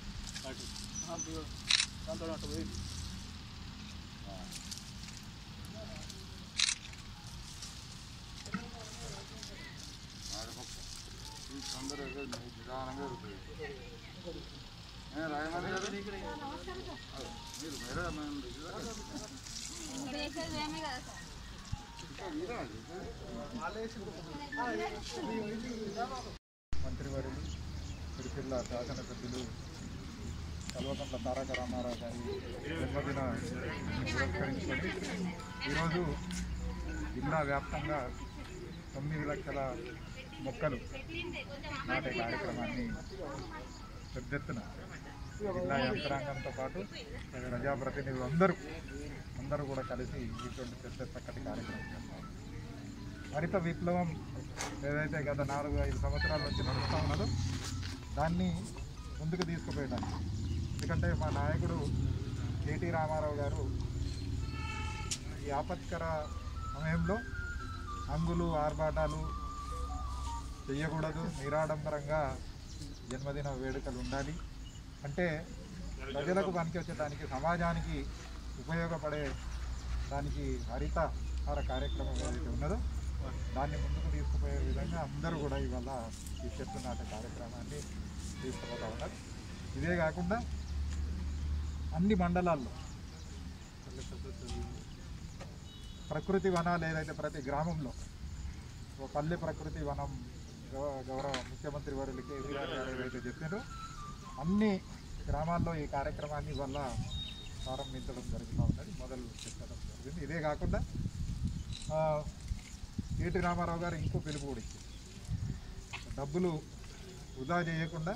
మంత్రివర్యులు సిరిసిల్ల శాసనసభ్యులు కల్వకంట్ల తారక రామారావు గారి జన్మదినాన్ని పురస్కరించుకొని ఈరోజు జిల్లా వ్యాప్తంగా తొమ్మిది లక్షల మొక్కలు నాటే కార్యక్రమాన్ని పెద్ద ఎత్తున జిల్లా యంత్రాంగంతో పాటు ప్రజాప్రతినిధులు అందరూ అందరూ కూడా కలిసి ఇటువంటి పెద్ద చక్కటి కార్యక్రమం చేస్తాం హరిత విప్లవం ఏదైతే గత నాలుగు ఐదు సంవత్సరాల నుంచి నడుస్తూ ఉన్నదో దాన్ని ముందుకు తీసుకుపోయడానికి ఎందుకంటే మా నాయకుడు కేటీ రామారావు గారు ఈ ఆపత్కర సమయంలో అంగులు ఆర్భాటాలు చేయకూడదు నిరాడంబరంగా జన్మదిన వేడుకలు ఉండాలి అంటే ప్రజలకు పనికి వచ్చేదానికి సమాజానికి ఉపయోగపడే దానికి హరితహార కార్యక్రమం ఏదైతే ఉన్నదో దాన్ని ముందుకు తీసుకుపోయే విధంగా అందరూ కూడా ఇవాళ ఈ చెట్లు నాటే కార్యక్రమాన్ని తీసుకుపోతా ఉన్నారు ఇదే కాకుండా అన్ని మండలాల్లో ప్రకృతి వనాలు ఏదైతే ప్రతి గ్రామంలో ఓ పల్లె ప్రకృతి వనం గౌ- గౌరవ ముఖ్యమంత్రి వారికి కేసీఆర్ గారు ఏదైతే చెప్పారో అన్ని గ్రామాల్లో ఈ కార్యక్రమాన్ని వల్ల ప్రారంభించడం జరుగుతూ ఉన్నది మొదలు పెట్టడం జరిగింది ఇదే కాకుండా ఆ, కేటీ రామారావు గారు ఇంకో పిలుపు కూడా ఇచ్చారు డబ్బులు వృధా చేయకుండా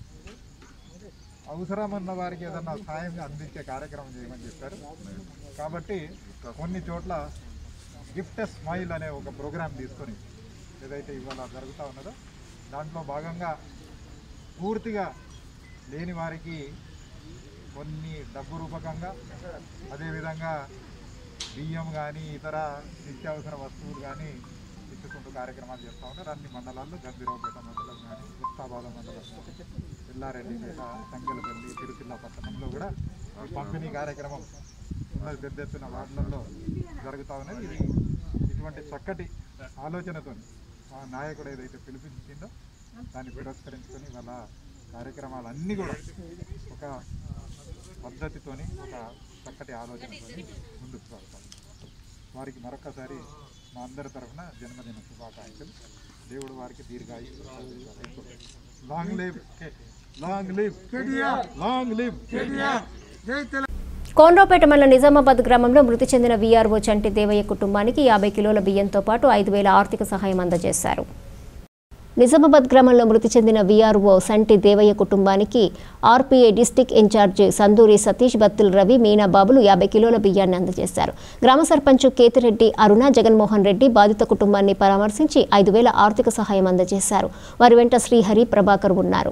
అవసరం ఉన్న వారికి ఏదన్నా సాయం అందించే కార్యక్రమం చేయమని చెప్పారు కాబట్టి కొన్ని చోట్ల గిఫ్ట్ స్మైల్ అనే ఒక ప్రోగ్రాం తీసుకొని ఏదైతే ఇవాళ జరుగుతూ ఉన్నదో దాంట్లో భాగంగా పూర్తిగా లేని వారికి కొన్ని డబ్బు రూపకంగా అదేవిధంగా బియ్యం కానీ ఇతర నిత్యావసర వస్తువులు కానీ ఇచ్చుకుంటూ కార్యక్రమాలు చేస్తూ ఉన్నారు అన్ని మండలాల్లో గంభీరావుపేట మండలం కానీ ఉస్తాబాద మండలం ఎల్లారెడ్డిపేట సంగెలపల్లి తిరుచిల్ల పట్టణంలో కూడా ఈ పంపిణీ కార్యక్రమం ఉన్నది పెద్ద ఎత్తున వార్డులలో జరుగుతూ ఉన్నది ఇది ఇటువంటి చక్కటి ఆలోచనతో మా నాయకుడు ఏదైతే పిలిపించిందో దాన్ని పురస్కరించుకొని వాళ్ళ కార్యక్రమాలన్నీ కూడా ఒక పద్ధతితోని ఒక చక్కటి ఆలోచనతోని ముందుకు సాగుతాం వారికి మరొకసారి మా అందరి తరఫున జన్మదిన శుభాకాంక్షలు దేవుడు వారికి దీర్ఘాయుష్ long live long live long live జై తెలంగాణ కోనరావుపేట మండలం నిజామాబాద్ గ్రామంలో మృతి చెందిన వీఆర్ఓ చంటి దేవయ్య కుటుంబానికి యాభై కిలోల బియ్యంతో పాటు ఐదు వేల ఆర్థిక సహాయం అందజేశారు నిజామాబాద్ గ్రామంలో మృతి చెందిన వీఆర్ఓ సంటి దేవయ్య కుటుంబానికి RPI district incharge Sanduri Satish Battul Ravi Meena బాబులు యాభై కిలోల బియ్యాన్ని అందజేశారు గ్రామ సర్పంచ్ కేతిరెడ్డి అరుణ జగన్మోహన్ రెడ్డి బాధిత కుటుంబాన్ని పరామర్శించి ఐదు వేల ఆర్థిక సహాయం అందజేశారు వారి వెంట శ్రీహరి ప్రభాకర్ ఉన్నారు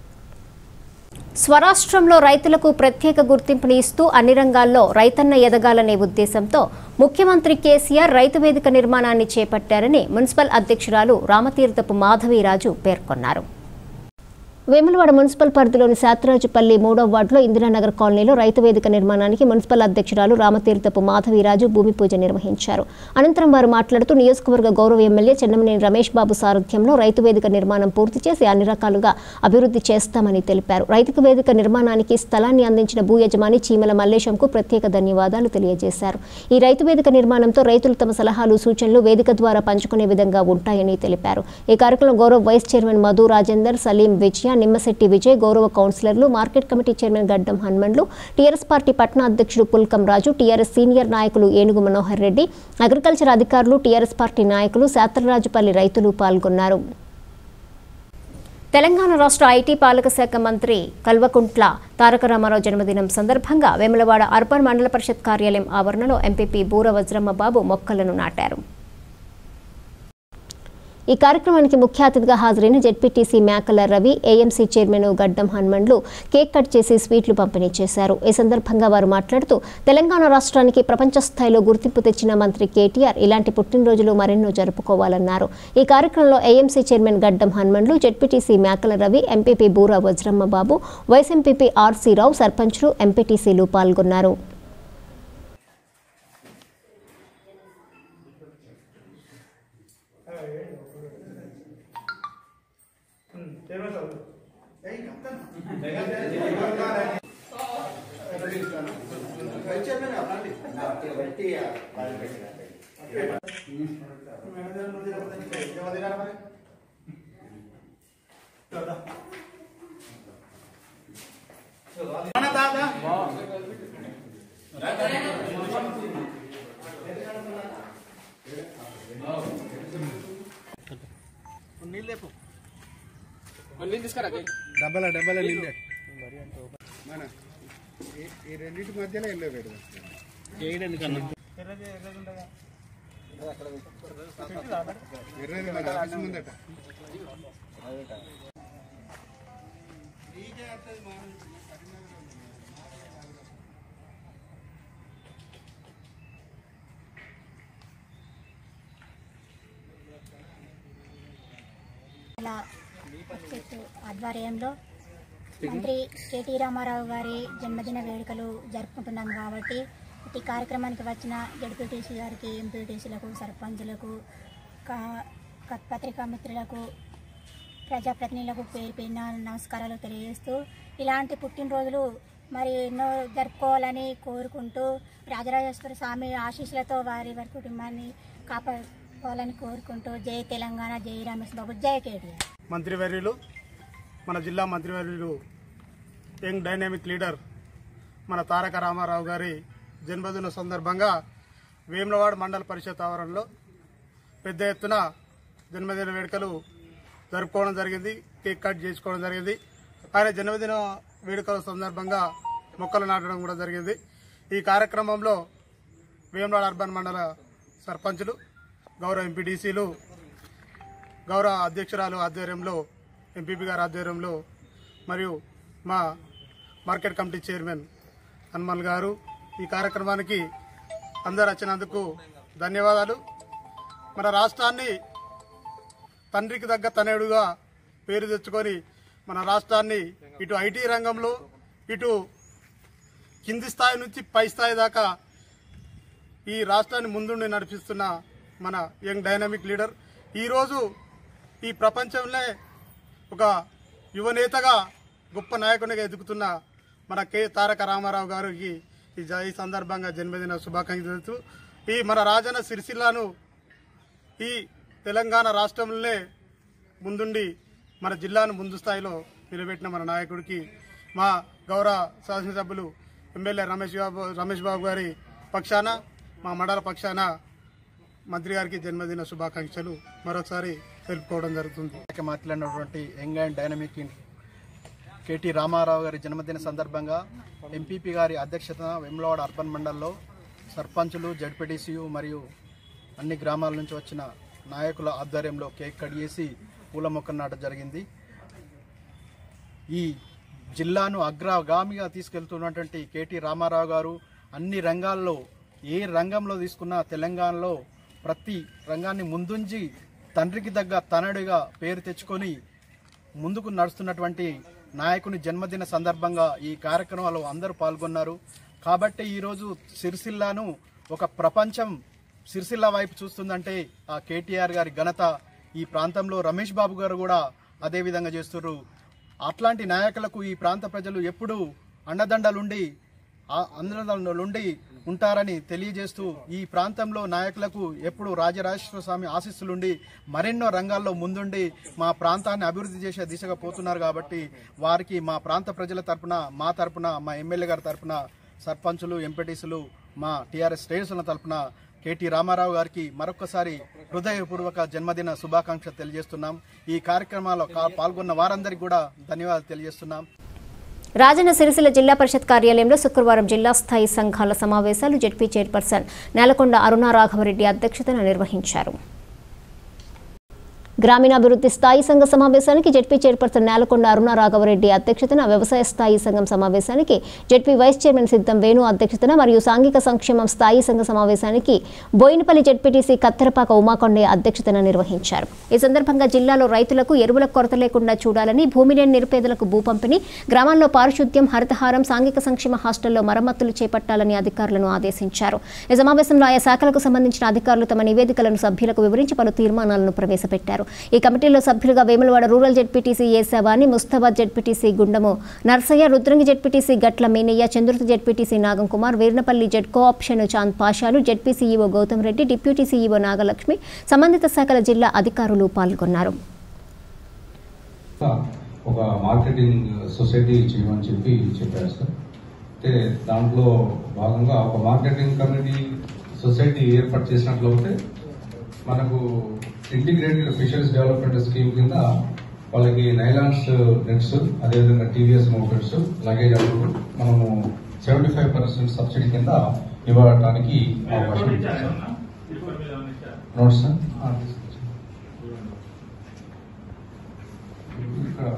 స్వరాష్ట్రంలో రైతులకు ప్రత్యేక గుర్తింపుని ఇస్తూ అన్ని రంగాల్లో రైతన్న ఎదగాలనే ఉద్దేశంతో ముఖ్యమంత్రి కేసీఆర్ రైతు వేదిక నిర్మాణాన్ని చేపట్టారని మున్సిపల్ అధ్యక్షురాలు రామతీర్థపు మాధవీరాజు పేర్కొన్నారు వేములవాడ మున్సిపల్ పరిధిలోని శాతరాజుపల్లి మూడో వార్డులో ఇందిరానగర్ కాలనీలో రైతు వేదిక నిర్మాణానికి మున్సిపల్ అధ్యక్షురాలు రామతీర్థపు మాధవీరాజు భూమి పూజ నిర్వహించారు అనంతరం వారు మాట్లాడుతూ నియోజకవర్గ గౌరవ ఎమ్మెల్యే చెన్నమనేని రమేష్ బాబు సారథ్యంలో రైతు వేదిక నిర్మాణం పూర్తి చేసి అన్ని రకాలుగా అభివృద్ధి చేస్తామని తెలిపారు రైతు వేదిక నిర్మాణానికి స్థలాన్ని అందించిన భూ యజమాని చీమల మల్లేశంకు ప్రత్యేక ధన్యవాదాలు తెలియజేశారు ఈ రైతు వేదిక నిర్మాణంతో రైతులు తమ సలహాలు సూచనలు వేదిక ద్వారా పంచుకునే విధంగా ఉంటాయని తెలిపారు ఈ కార్యక్రమంలో గౌరవ వైస్ చైర్మన్ మధు రాజేందర్ సలీం విజయ నిమ్మశెట్టి విజయ్ గౌరవ కౌన్సిలర్లు మార్కెట్ కమిటీ చైర్మన్ గడ్డం హనుమండ్లు టీఆర్ఎస్ పార్టీ పట్న అధ్యక్షుడు పుల్కం రాజు టీఆర్ఎస్ సీనియర్ నాయకులు ఏనుగు మనోహర్ రెడ్డి అగ్రికల్చర్ అధికారులు టీఆర్ఎస్ పార్టీ నాయకులు శాతరాజుపల్లి రైతులు పాల్గొన్నారు తెలంగాణ రాష్ట్ర ఐటీ పాలక శాఖ మంత్రి కల్వకుంట్ల తారక రామారావు జన్మదినం సందర్భంగా వేములవాడ అర్బన్ మండల పరిషత్ కార్యాలయం ఆవరణలో ఎంపీపీ బూర వజ్రమ్మ బాబు మొక్కలను నాటారు ఈ కార్యక్రమానికి ముఖ్య అతిథిగా హాజరైన ZPTC Mekala Ravi AMC chairman గడ్డం హనుమండ్లు కేక్ కట్ చేసి స్వీట్లు పంపిణీ చేశారు ఈ సందర్భంగా వారు మాట్లాడుతూ తెలంగాణ రాష్ట్రానికి ప్రపంచ స్థాయిలో గుర్తింపు తెచ్చిన మంత్రి కేటీఆర్ ఇలాంటి పుట్టినరోజులు మరెన్నో జరుపుకోవాలన్నారు ఈ కార్యక్రమంలో ఏఎంసీ చైర్మన్ గడ్డం Hanumandlu ZPTC Mekala Ravi MPP Bura Vajramma Babu vice MPP RC Rao సర్పంచ్లు ఎంపీటీసీలు పాల్గొన్నారు డబ్బల డబ్బల నీళ్ళే మన ఈ- ఈ రెండింటి మధ్యలో ఎల్లో పెడదాం ఎర్రది మన ఆఫీస్ ముందట ఇలా పరిషత్ ఆధ్వర్యంలో మంత్రి కేటీ రామారావు గారి జన్మదిన వేడుకలు జరుపుకుంటున్నాం కాబట్టి ఈ కార్యక్రమానికి వచ్చిన జడ్పీటీసీ గారికి ఎంపీటీసీలకు సర్పంచులకు కా- క- పత్రికా మిత్రులకు ప్రజాప్రతినిధులకు పేరు పేరున నమస్కారాలు తెలియజేస్తూ ఇలాంటి పుట్టినరోజులు మరి ఎన్నో జరుపుకోవాలని కోరుకుంటూ రాజరాజేశ్వర స్వామి ఆశీస్సులతో వారి వారి కుటుంబాన్ని కాపాడుకోవాలని కోరుకుంటూ జై తెలంగాణ జై రమేష్ బాబు జై కేటీఆర్ మంత్రివర్యులు మన జిల్లా మంత్రివర్యులు యంగ్ డైనామిక్ లీడర్ మన తారక రామారావు గారి జన్మదిన సందర్భంగా వేములవాడ మండల పరిషత్ ఆవరణలో పెద్ద ఎత్తున జన్మదిన వేడుకలు జరుపుకోవడం జరిగింది కేక్ కట్ చేసుకోవడం జరిగింది ఆయన జన్మదిన వేడుకల సందర్భంగా మొక్కలు నాటడం కూడా జరిగింది ఈ కార్యక్రమంలో వేములవాడ అర్బన్ మండల సర్పంచులు గౌరవ ఎంపీడీసీలు గౌరవ అధ్యక్షురాలు ఆధ్వర్యంలో ఎంపీపీ గారి ఆధ్వర్యంలో మరియు మా మార్కెట్ కమిటీ చైర్మన్ హనుమల్ గారు ఈ కార్యక్రమానికి అందరు వచ్చినందుకు ధన్యవాదాలు మన రాష్ట్రాన్ని తండ్రికి తగ్గ తనయుడుగా పేరు తెచ్చుకొని మన రాష్ట్రాన్ని ఇటు ఐటీ రంగంలో ఇటు కింది స్థాయి నుంచి పై స్థాయి దాకా ఈ రాష్ట్రాన్ని ముందుండి నడిపిస్తున్న మన యంగ్ డైనామిక్ లీడర్ ఈరోజు ఈ ప్రపంచంలో ఒక యువనేతగా గొప్ప నాయకునిగా ఎదుగుతున్న మన కె తారక రామారావు గారికి ఈ జ- ఈ సందర్భంగా జన్మదిన శుభాకాంక్షలు తెలుపుతూ ఈ మన రాజన్న సిరిసిల్లాను ఈ తెలంగాణ రాష్ట్రంలోనే ముందుండి మన జిల్లాను ముందు స్థాయిలో నిలబెట్టిన మన నాయకుడికి మా గౌరవ శాసనసభ్యులు ఎమ్మెల్యే రమేష్ బాబు రమేష్ బాబు గారి పక్షాన మా మండల పక్షాన మంత్రి గారికి జన్మదిన శుభాకాంక్షలు మరొకసారి తెలుపుకోవడం జరుగుతుంది ఇక మాట్లాడినటువంటి young and dynamic in KT Ramarao గారి జన్మదిన సందర్భంగా ఎంపీపీ గారి అధ్యక్షతన వెమ్లవాడ అర్బన్ మండల్లో సర్పంచులు జడ్పీటీసీయు మరియు అన్ని గ్రామాల నుంచి వచ్చిన నాయకుల ఆధ్వర్యంలో కేక్ కట్ చేసి పూల మొక్కలు నాటడం జరిగింది ఈ జిల్లాను అగ్రగామిగా తీసుకెళ్తున్నటువంటి కేటీ రామారావు గారు అన్ని రంగాల్లో ఏ రంగంలో తీసుకున్నా తెలంగాణలో ప్రతి రంగాన్ని ముందుంచి తండ్రికి తగ్గ తనడుగా పేరు తెచ్చుకొని ముందుకు నడుస్తున్నటువంటి నాయకుని జన్మదిన సందర్భంగా ఈ కార్యక్రమాలు అందరూ పాల్గొన్నారు కాబట్టి ఈరోజు సిరిసిల్లాను ఒక ప్రపంచం సిరిసిల్ల వైపు చూస్తుందంటే ఆ కేటీఆర్ గారి ఘనత ఈ ప్రాంతంలో రమేష్ బాబు గారు కూడా అదే విధంగా చేస్తున్నారు అట్లాంటి నాయకులకు ఈ ప్రాంత ప్రజలు ఎప్పుడూ అండదండలుండి అందరిలో నుండి ఉంటారని తెలియజేస్తూ ఈ ప్రాంతంలో నాయకులకు ఎప్పుడు రాజరాజేశ్వర స్వామి ఆశీస్సులుండి మరెన్నో రంగాల్లో ముందుండి మా ప్రాంతాన్ని అభివృద్ధి చేసే దిశగా పోతున్నారు కాబట్టి వారికి మా ప్రాంత ప్రజల తరపున మా తరపున మా ఎమ్మెల్యే గారి తరపున సర్పంచులు ఎంపీటీసులు మా టీఆర్ఎస్ శ్రేయస్సుల తరపున కేటీ రామారావు గారికి మరొకసారి హృదయపూర్వక జన్మదిన శుభాకాంక్షలు తెలియజేస్తున్నాం ఈ కార్యక్రమాల్లో కా- పాల్గొన్న వారందరికీ కూడా ధన్యవాదాలు తెలియజేస్తున్నాం రాజన్న సిరిసిల్ల జిల్లా పరిషత్ కార్యాలయంలో శుక్రవారం జిల్లా స్థాయి సంఘాల సమావేశాలు జడ్పీ చైర్పర్సన్ నేలకొండ అరుణ రాఘవరెడ్డి అధ్యక్షతన నిర్వహించారు గ్రామీణాభివృద్ధి స్థాయి సంఘ సమావేశానికి జడ్పీ చైర్పర్సన్ నేలకొండ అరుణ రాఘవరెడ్డి అధ్యక్షతన వ్యవసాయ స్థాయి సంఘం సమావేశానికి జడ్పీ వైస్ చైర్మన్ సిద్ధం వేణు అధ్యక్షతన మరియు సాంఘిక సంక్షేమం స్థాయి సంఘ సమావేశానికి బోయినపల్లి జడ్పీటీసీ కత్తెరపాక ఉమాకొండయ్య అధ్యక్షతన నిర్వహించారు ఈ సందర్భంగా జిల్లాలో రైతులకు ఎరువుల కొరత లేకుండా చూడాలని భూమి లేని నిరుపేదలకు భూ పంపిణీ గ్రామాల్లో పారిశుద్ధ్యం హరితహారం సాంఘిక సంక్షేమ హాస్టల్లో మరమ్మతులు చేపట్టాలని అధికారులను ఆదేశించారు ఈ సమావేశంలో ఆయా శాఖలకు సంబంధించిన అధికారులు తమ నివేదికలను సభ్యులకు వివరించి పలు తీర్మానాలను ప్రవేశపెట్టారు ఈ కమిటీలో సభ్యులుగా Vemulawada rural ZPTC Esavani Mustabad ZPTC Gundamu Narsaiah Rudrangi ZPTC Gatla Meenaiah Chandurthi ZPTC Nagam Kumar Veernapalli Z cooption Chand పాషాలు ZP CEO Gautham Reddy deputy CEO Nagalakshmi సంబంధిత శాఖల జిల్లా అధికారులు పాల్గొన్నారు ఒక మార్కెటింగ్ సొసైటీ చేయమని చెప్పి చెప్పారు సార్ అయితే దాంట్లో భాగంగా ఒక మార్కెటింగ్ కమిటీ సొసైటీ ఏర్పాటు చేసినట్లయితే మనకు ఇంటిగ్రేటెడ్ ఫిషరీస్ డెవలప్మెంట్ స్కీమ్ కింద వాళ్ళకి నైలాన్స్ నెట్స్ అదేవిధంగా టీవీఎస్ మోటార్స్ లగేజ్ అప్పుడు మనము సెవెంటీ ఫైవ్ పర్సెంట్ సబ్సిడీ కింద ఇవ్వడానికి అవకాశం ఉంది సార్ నోట్స్ సార్ ఆ, ఇక్కడ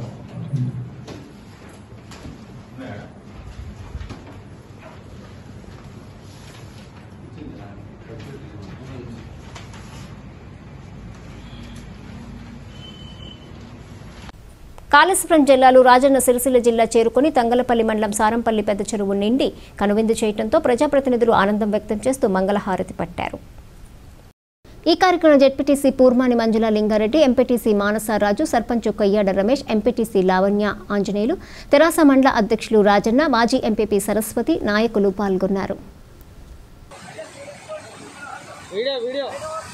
కాళేశ్వరం జిల్లాలో రాజన్న సిరిసిల్ల జిల్లా చేరుకుని తంగలపల్లి మండలం సారంపల్లి పెద్ద చెరువు నిండి కనువిందు చేయడంతో ప్రజాప్రతినిధులు ఆనందం వ్యక్తం చేస్తూ మంగళహారతి పట్టారు ఈ కార్యక్రమం ZPTC Purmani Manjula Lingareddy MPTC Manasaraju sarpanch Koyyada Ramesh MPTC Lavanya Anjaneyulu TRS మండల అధ్యక్షులు రాజన్న మాజీ ఎంపీపీ సరస్వతి నాయకులు పాల్గొన్నారు వీడియో వీడియో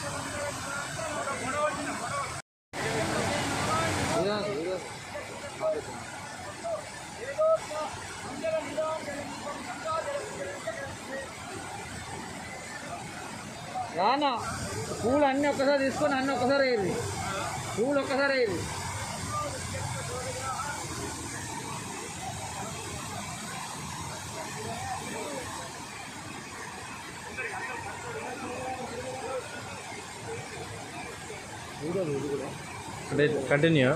రానా పూలు అన్ని ఒక్కసారి తీసుకొని అన్ని ఒక్కసారి వేయండి పూలు ఒక్కసారి వేయండి అంటే కంటిన్యూ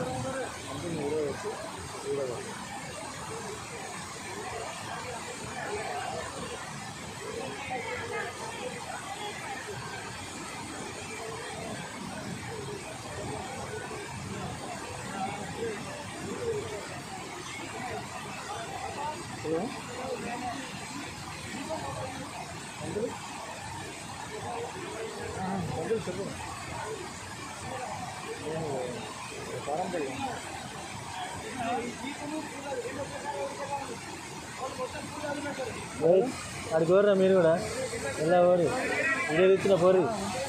అడి కోర్రా మీరు కూడా ఎలా పోరు వీడియో తెచ్చిన పోరు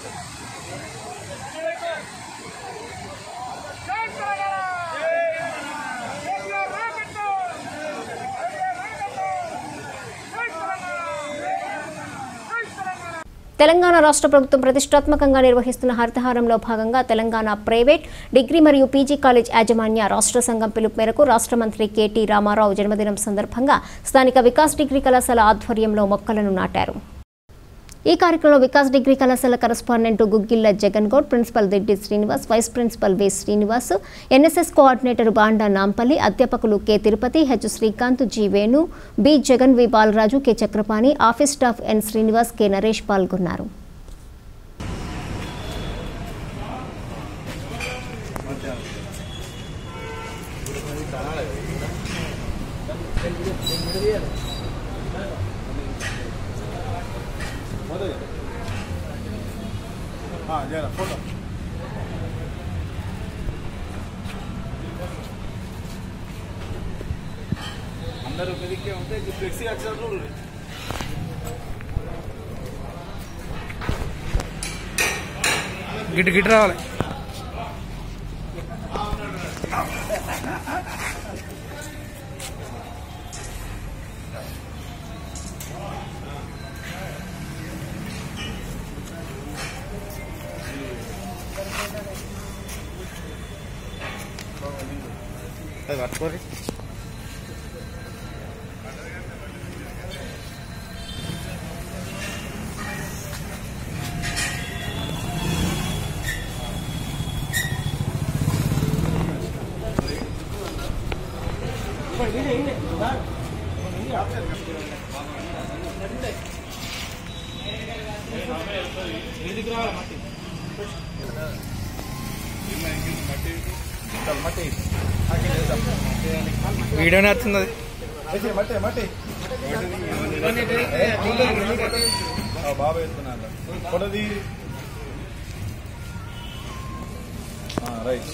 తెలంగాణ రాష్ట్ర ప్రభుత్వం ప్రతిష్టాత్మకంగా నిర్వహిస్తున్న హరితహారంలో భాగంగా తెలంగాణ ప్రైవేట్ డిగ్రీ మరియు పీజీ కాలేజ్ యాజమాన్య రాష్ట్ర సంఘం పిలుపు మేరకు రాష్ట్ర మంత్రి కేటీ రామారావు జన్మదినం సందర్భంగా స్థానిక వికాస్ డిగ్రీ కళాశాల ఆధ్వర్యంలో మొక్కలను నాటారు ఈ కార్యక్రమంలో వికాస్ డిగ్రీ కళాశాల correspondent Guggilla Jagan Goud principal Diddi Srinivas vice principal V Srinivas NSS coordinator Banda Nampalli అధ్యాపకులు K Tirupathi H Srikanth G Venu B Jagan V Balaraju K Chakrapani office staff N Srinivas K Naresh పాల్గొన్నారు ఫోటో అందరూ పెరిగే ఉంటే ఫ్లెక్సీ వచ్చినప్పుడు గిట్ గిట్ రావాలి అది పట్టుకోరి వీడియోనే వస్తుంది అది మట్టి మట్టి బాబా ఎత్తున్నాను కొడది రైట్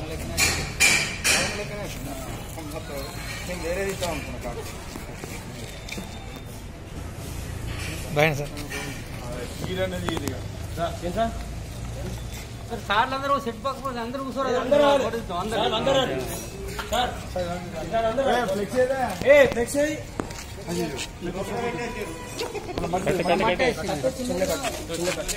నేను వేరే ఇస్తాం అనుకున్నా కాదు బాయ్ సార్ ఇది అనేది ఇది సార్లు అందరూ సెట్ పక్కన అందరూ కూర్చోరు అందరూ రావాలి. అందరూ అందరూ అందరూ సార్ ఏ ఫ్లెక్స్ ఏదా ఏ ఫ్లెక్స్ ఏది కట్టు, కట్టు, కట్టు. చిన్న కట్టు, చిన్న కట్టు.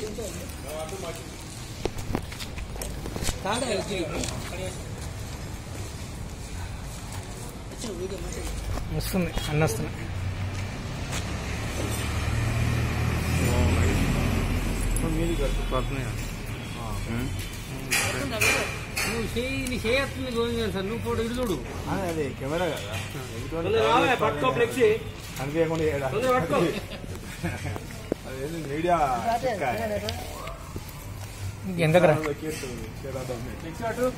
వస్తుంది అన్న వస్తుంది మీది పడుతున్నాయి నువ్వు చేయి నీ చేయత్తుంది గోవింద్ సార్ నువ్వు ఫోటో ఇటు చూడు అదే కెమెరా కదా తొందర రావే, పట్టుకో ఫ్లెక్సీ. కనిపించకుండా చేయడా తొందర పట్టుకో. అదేంటి మీడియా చెక్క ఎందుకురా? ఫ్లెక్సీ అటు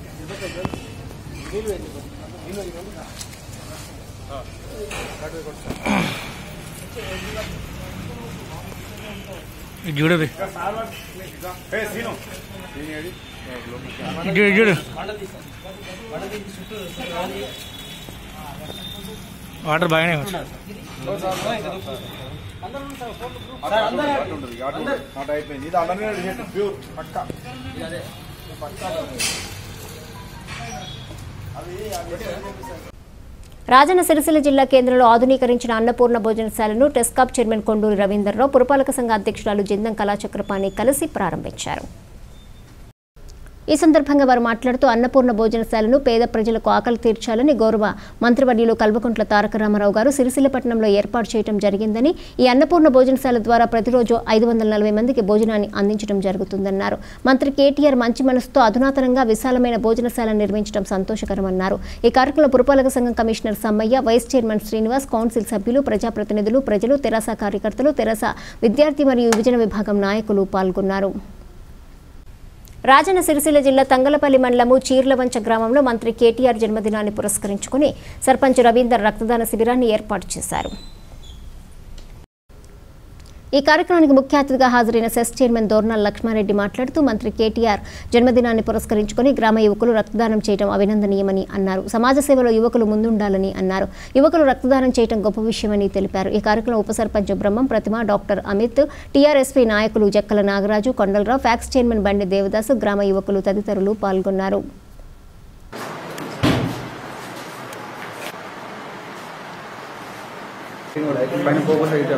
ఇది చూడవి ఏ సీను సీను ఏడి ఇటు చూడు, ఇటు చూడు వాటర్ బాగానే ఉంది. నాట్ అయిపోయింది ఇది అలానే ప్యూర్ పక్క పక్క అది అది రాజన్న సిరిసిల్ల జిల్లా కేంద్రంలో ఆధునీకరించిన అన్నపూర్ణ భోజనశాలను టెస్కాప్ చైర్మన్ కొండూరి రవీందర్రావు పురపాలక సంఘ అధ్యక్షురాలు జిందం కళాచక్రపాణి కలిసి ప్రారంభించారు ఈ సందర్భంగా వారు మాట్లాడుతూ అన్నపూర్ణ భోజనశాలను పేద ప్రజలకు ఆకలి తీర్చాలని గౌరవ మంత్రివర్యులు కల్వకుంట్ల తారక రామారావు గారు సిరిసిల్లపట్నంలో ఏర్పాటు చేయడం జరిగిందని ఈ అన్నపూర్ణ భోజనశాల ద్వారా ప్రతిరోజు ఐదు వందల నలభై మందికి భోజనాన్ని అందించడం జరుగుతుందన్నారు మంత్రి కేటీఆర్ మంచి మనసుతో అధునాతనంగా విశాలమైన భోజనశాల నిర్మించడం సంతోషకరమన్నారు ఈ కార్యక్రమంలో పురపాలక సంఘం commissioner Sammaiah vice chairman Srinivas council సభ్యులు ప్రజాప్రతినిధులు ప్రజలు తెరాస కార్యకర్తలు తెరాస విద్యార్థి మరియు యువజన విభాగం నాయకులు పాల్గొన్నారు రాజన్న సిరిసిల్ల జిల్లా తంగలపల్లి మండలము చీర్లవంచ గ్రామంలో మంత్రి కేటీఆర్ జన్మదినాన్ని పురస్కరించుకుని సర్పంచ్ రవీందర్ రక్తదాన శిబిరాన్ని ఏర్పాటు చేశారు ఈ కార్యక్రమానికి ముఖ్య అతిథిగా హాజరైన సెస్ చైర్మన్ దోర్నాల్ లక్ష్మారెడ్డి మాట్లాడుతూ మంత్రి కేటీఆర్ జన్మదినాన్ని పురస్కరించుకుని గ్రామ యువకులు రక్తదానం చేయడం అభినందనీయమని అన్నారు సమాజ సేవలో యువకులు ముందుండాలని అన్నారు యువకులు రక్తదానం చేయడం గొప్ప విషయమని తెలిపారు ఈ కార్యక్రమం ఉప సర్పంచ్ బ్రహ్మం ప్రతిమ డాక్టర్ అమిత్ టీఆర్ఎస్పీ నాయకులు జక్కల నాగరాజు కొండలరావు ఫ్యాక్స్ చైర్మన్ బండి దేవదాసు గ్రామ యువకులు తదితరులు పాల్గొన్నారు పైన పోకుండా ఇటు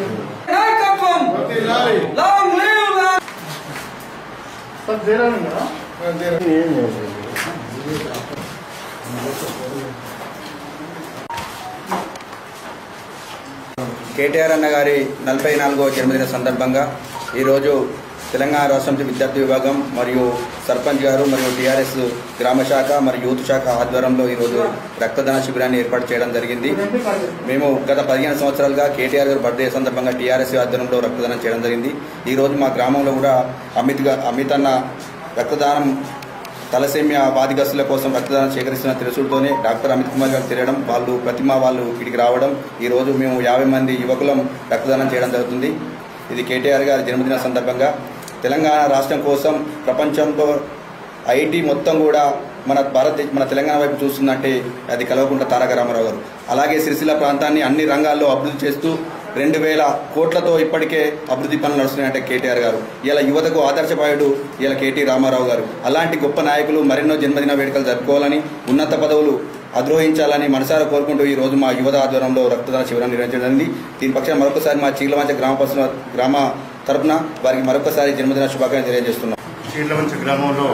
కేటీఆర్ అన్న గారి నలభై నాలుగవ జన్మదిన సందర్భంగా ఈరోజు తెలంగాణ రాష్ట్రం విద్యార్థి విభాగం మరియు సర్పంచ్ గారు మరియు టీఆర్ఎస్ గ్రామ శాఖ మరియు యూత్ శాఖ ఆధ్వర్యంలో ఈరోజు రక్తదాన శిబిరాన్ని ఏర్పాటు చేయడం జరిగింది మేము గత పదిహేను సంవత్సరాలుగా కేటీఆర్ గారు బర్త్డే సందర్భంగా టీఆర్ఎస్ ఆధ్వర్యంలో రక్తదానం చేయడం జరిగింది ఈరోజు మా గ్రామంలో కూడా అమిత్ గా అమిత్ అన్న రక్తదానం తలసేమియా బాధిగస్తుల కోసం రక్తదానం సేకరిస్తున్న తెలుసులతోనే డాక్టర్ అమిత్ కుమార్ గారు తెలియడం వాళ్ళు ప్రతిమ వాళ్ళు ఇక్కడికి రావడం ఈ రోజు మేము యాభై మంది యువకులం రక్తదానం చేయడం జరుగుతుంది ఇది కేటీఆర్ గారి జన్మదిన సందర్భంగా తెలంగాణ రాష్ట్రం కోసం ప్రపంచంలో ఐటీ మొత్తం కూడా మన భారత మన తెలంగాణ వైపు చూస్తుందంటే అది కలవకుంట తారక రామారావు గారు అలాగే సిరిసిల్ల ప్రాంతాన్ని అన్ని రంగాల్లో అభివృద్ధి చేస్తూ రెండు వేల కోట్లతో ఇప్పటికే అభివృద్ధి పనులు నడుస్తున్నాయంటే కేటీఆర్ గారు ఇలా యువతకు ఆదర్శపాయుడు ఇలా కేటీ రామారావు గారు అలాంటి గొప్ప నాయకులు మరెన్నో జన్మదిన వేడుకలు జరుపుకోవాలని ఉన్నత పదవులు అధిరోహించాలని మనసారా కోరుకుంటూ ఈ రోజు మా యువత ఆధ్వర్యంలో రక్తదాన శిబిరం నిర్వహించడం జరిగింది దీని పక్షాన మరొకసారి మా చీలమంచ గ్రామ పర్సన గ్రామ తరపున వారికి మరొకసారి జన్మదిన శుభాకాంక్షలు తెలియజేస్తున్నాం చీర్లవంచ గ్రామంలో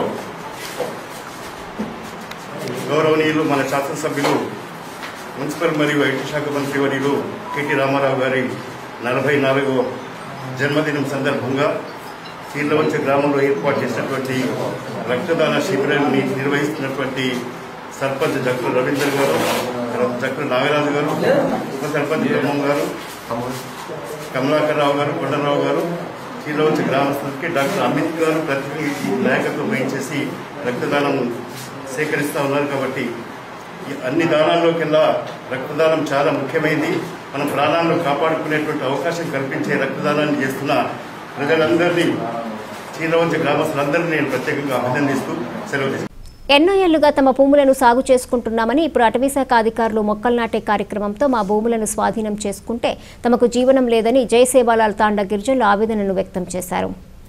గౌరవనీయులు మన శాసనసభ్యులు మున్సిపల్ మరియు ఐటీ శాఖ మంత్రి వర్యులు కెటి రామారావు గారి నలభై నాలుగవ జన్మదినం సందర్భంగా చీర్లవంచ గ్రామంలో ఏర్పాటు చేసినటువంటి రక్తదాన శిబిరాన్ని నిర్వహిస్తున్నటువంటి సర్పంచ్ డాక్టర్ రవీందర్ గారు తర్వాత డాక్టర్ నాగరాజు గారు ఉప సర్పంచ్ బ్రహ్మం గారు కమలాకర్ రావు గారు కొండరావు గారు చీలవంచ గ్రామస్తులకి డాక్టర్ అమిత్ గారు ప్రతి నాయకత్వం వహించేసి రక్తదానం సేకరిస్తూ ఉన్నారు కాబట్టి ఈ అన్ని దానాల్లోకెల్లా రక్తదానం చాలా ముఖ్యమైనది మన ప్రాణాలను కాపాడుకునేటువంటి అవకాశం కల్పించే రక్తదానాన్ని చేస్తున్న ప్రజలందరినీ చీలవంచ గ్రామస్తులందరినీ నేను ప్రత్యేకంగా అభినందిస్తూ సెలవు తీసుకుంటాను. ఎన్నో ఏళ్లుగా తమ భూములను సాగు చేసుకుంటున్నామని ఇప్పుడు అటవీశాఖ అధికారులు మొక్కలు నాటే కార్యక్రమంతో మా భూములను స్వాధీనం చేసుకుంటే తమకు జీవనం లేదని జయసేవాలాల్ తాండా గిరిజనులు ఆవేదనను వ్యక్తం చేశారు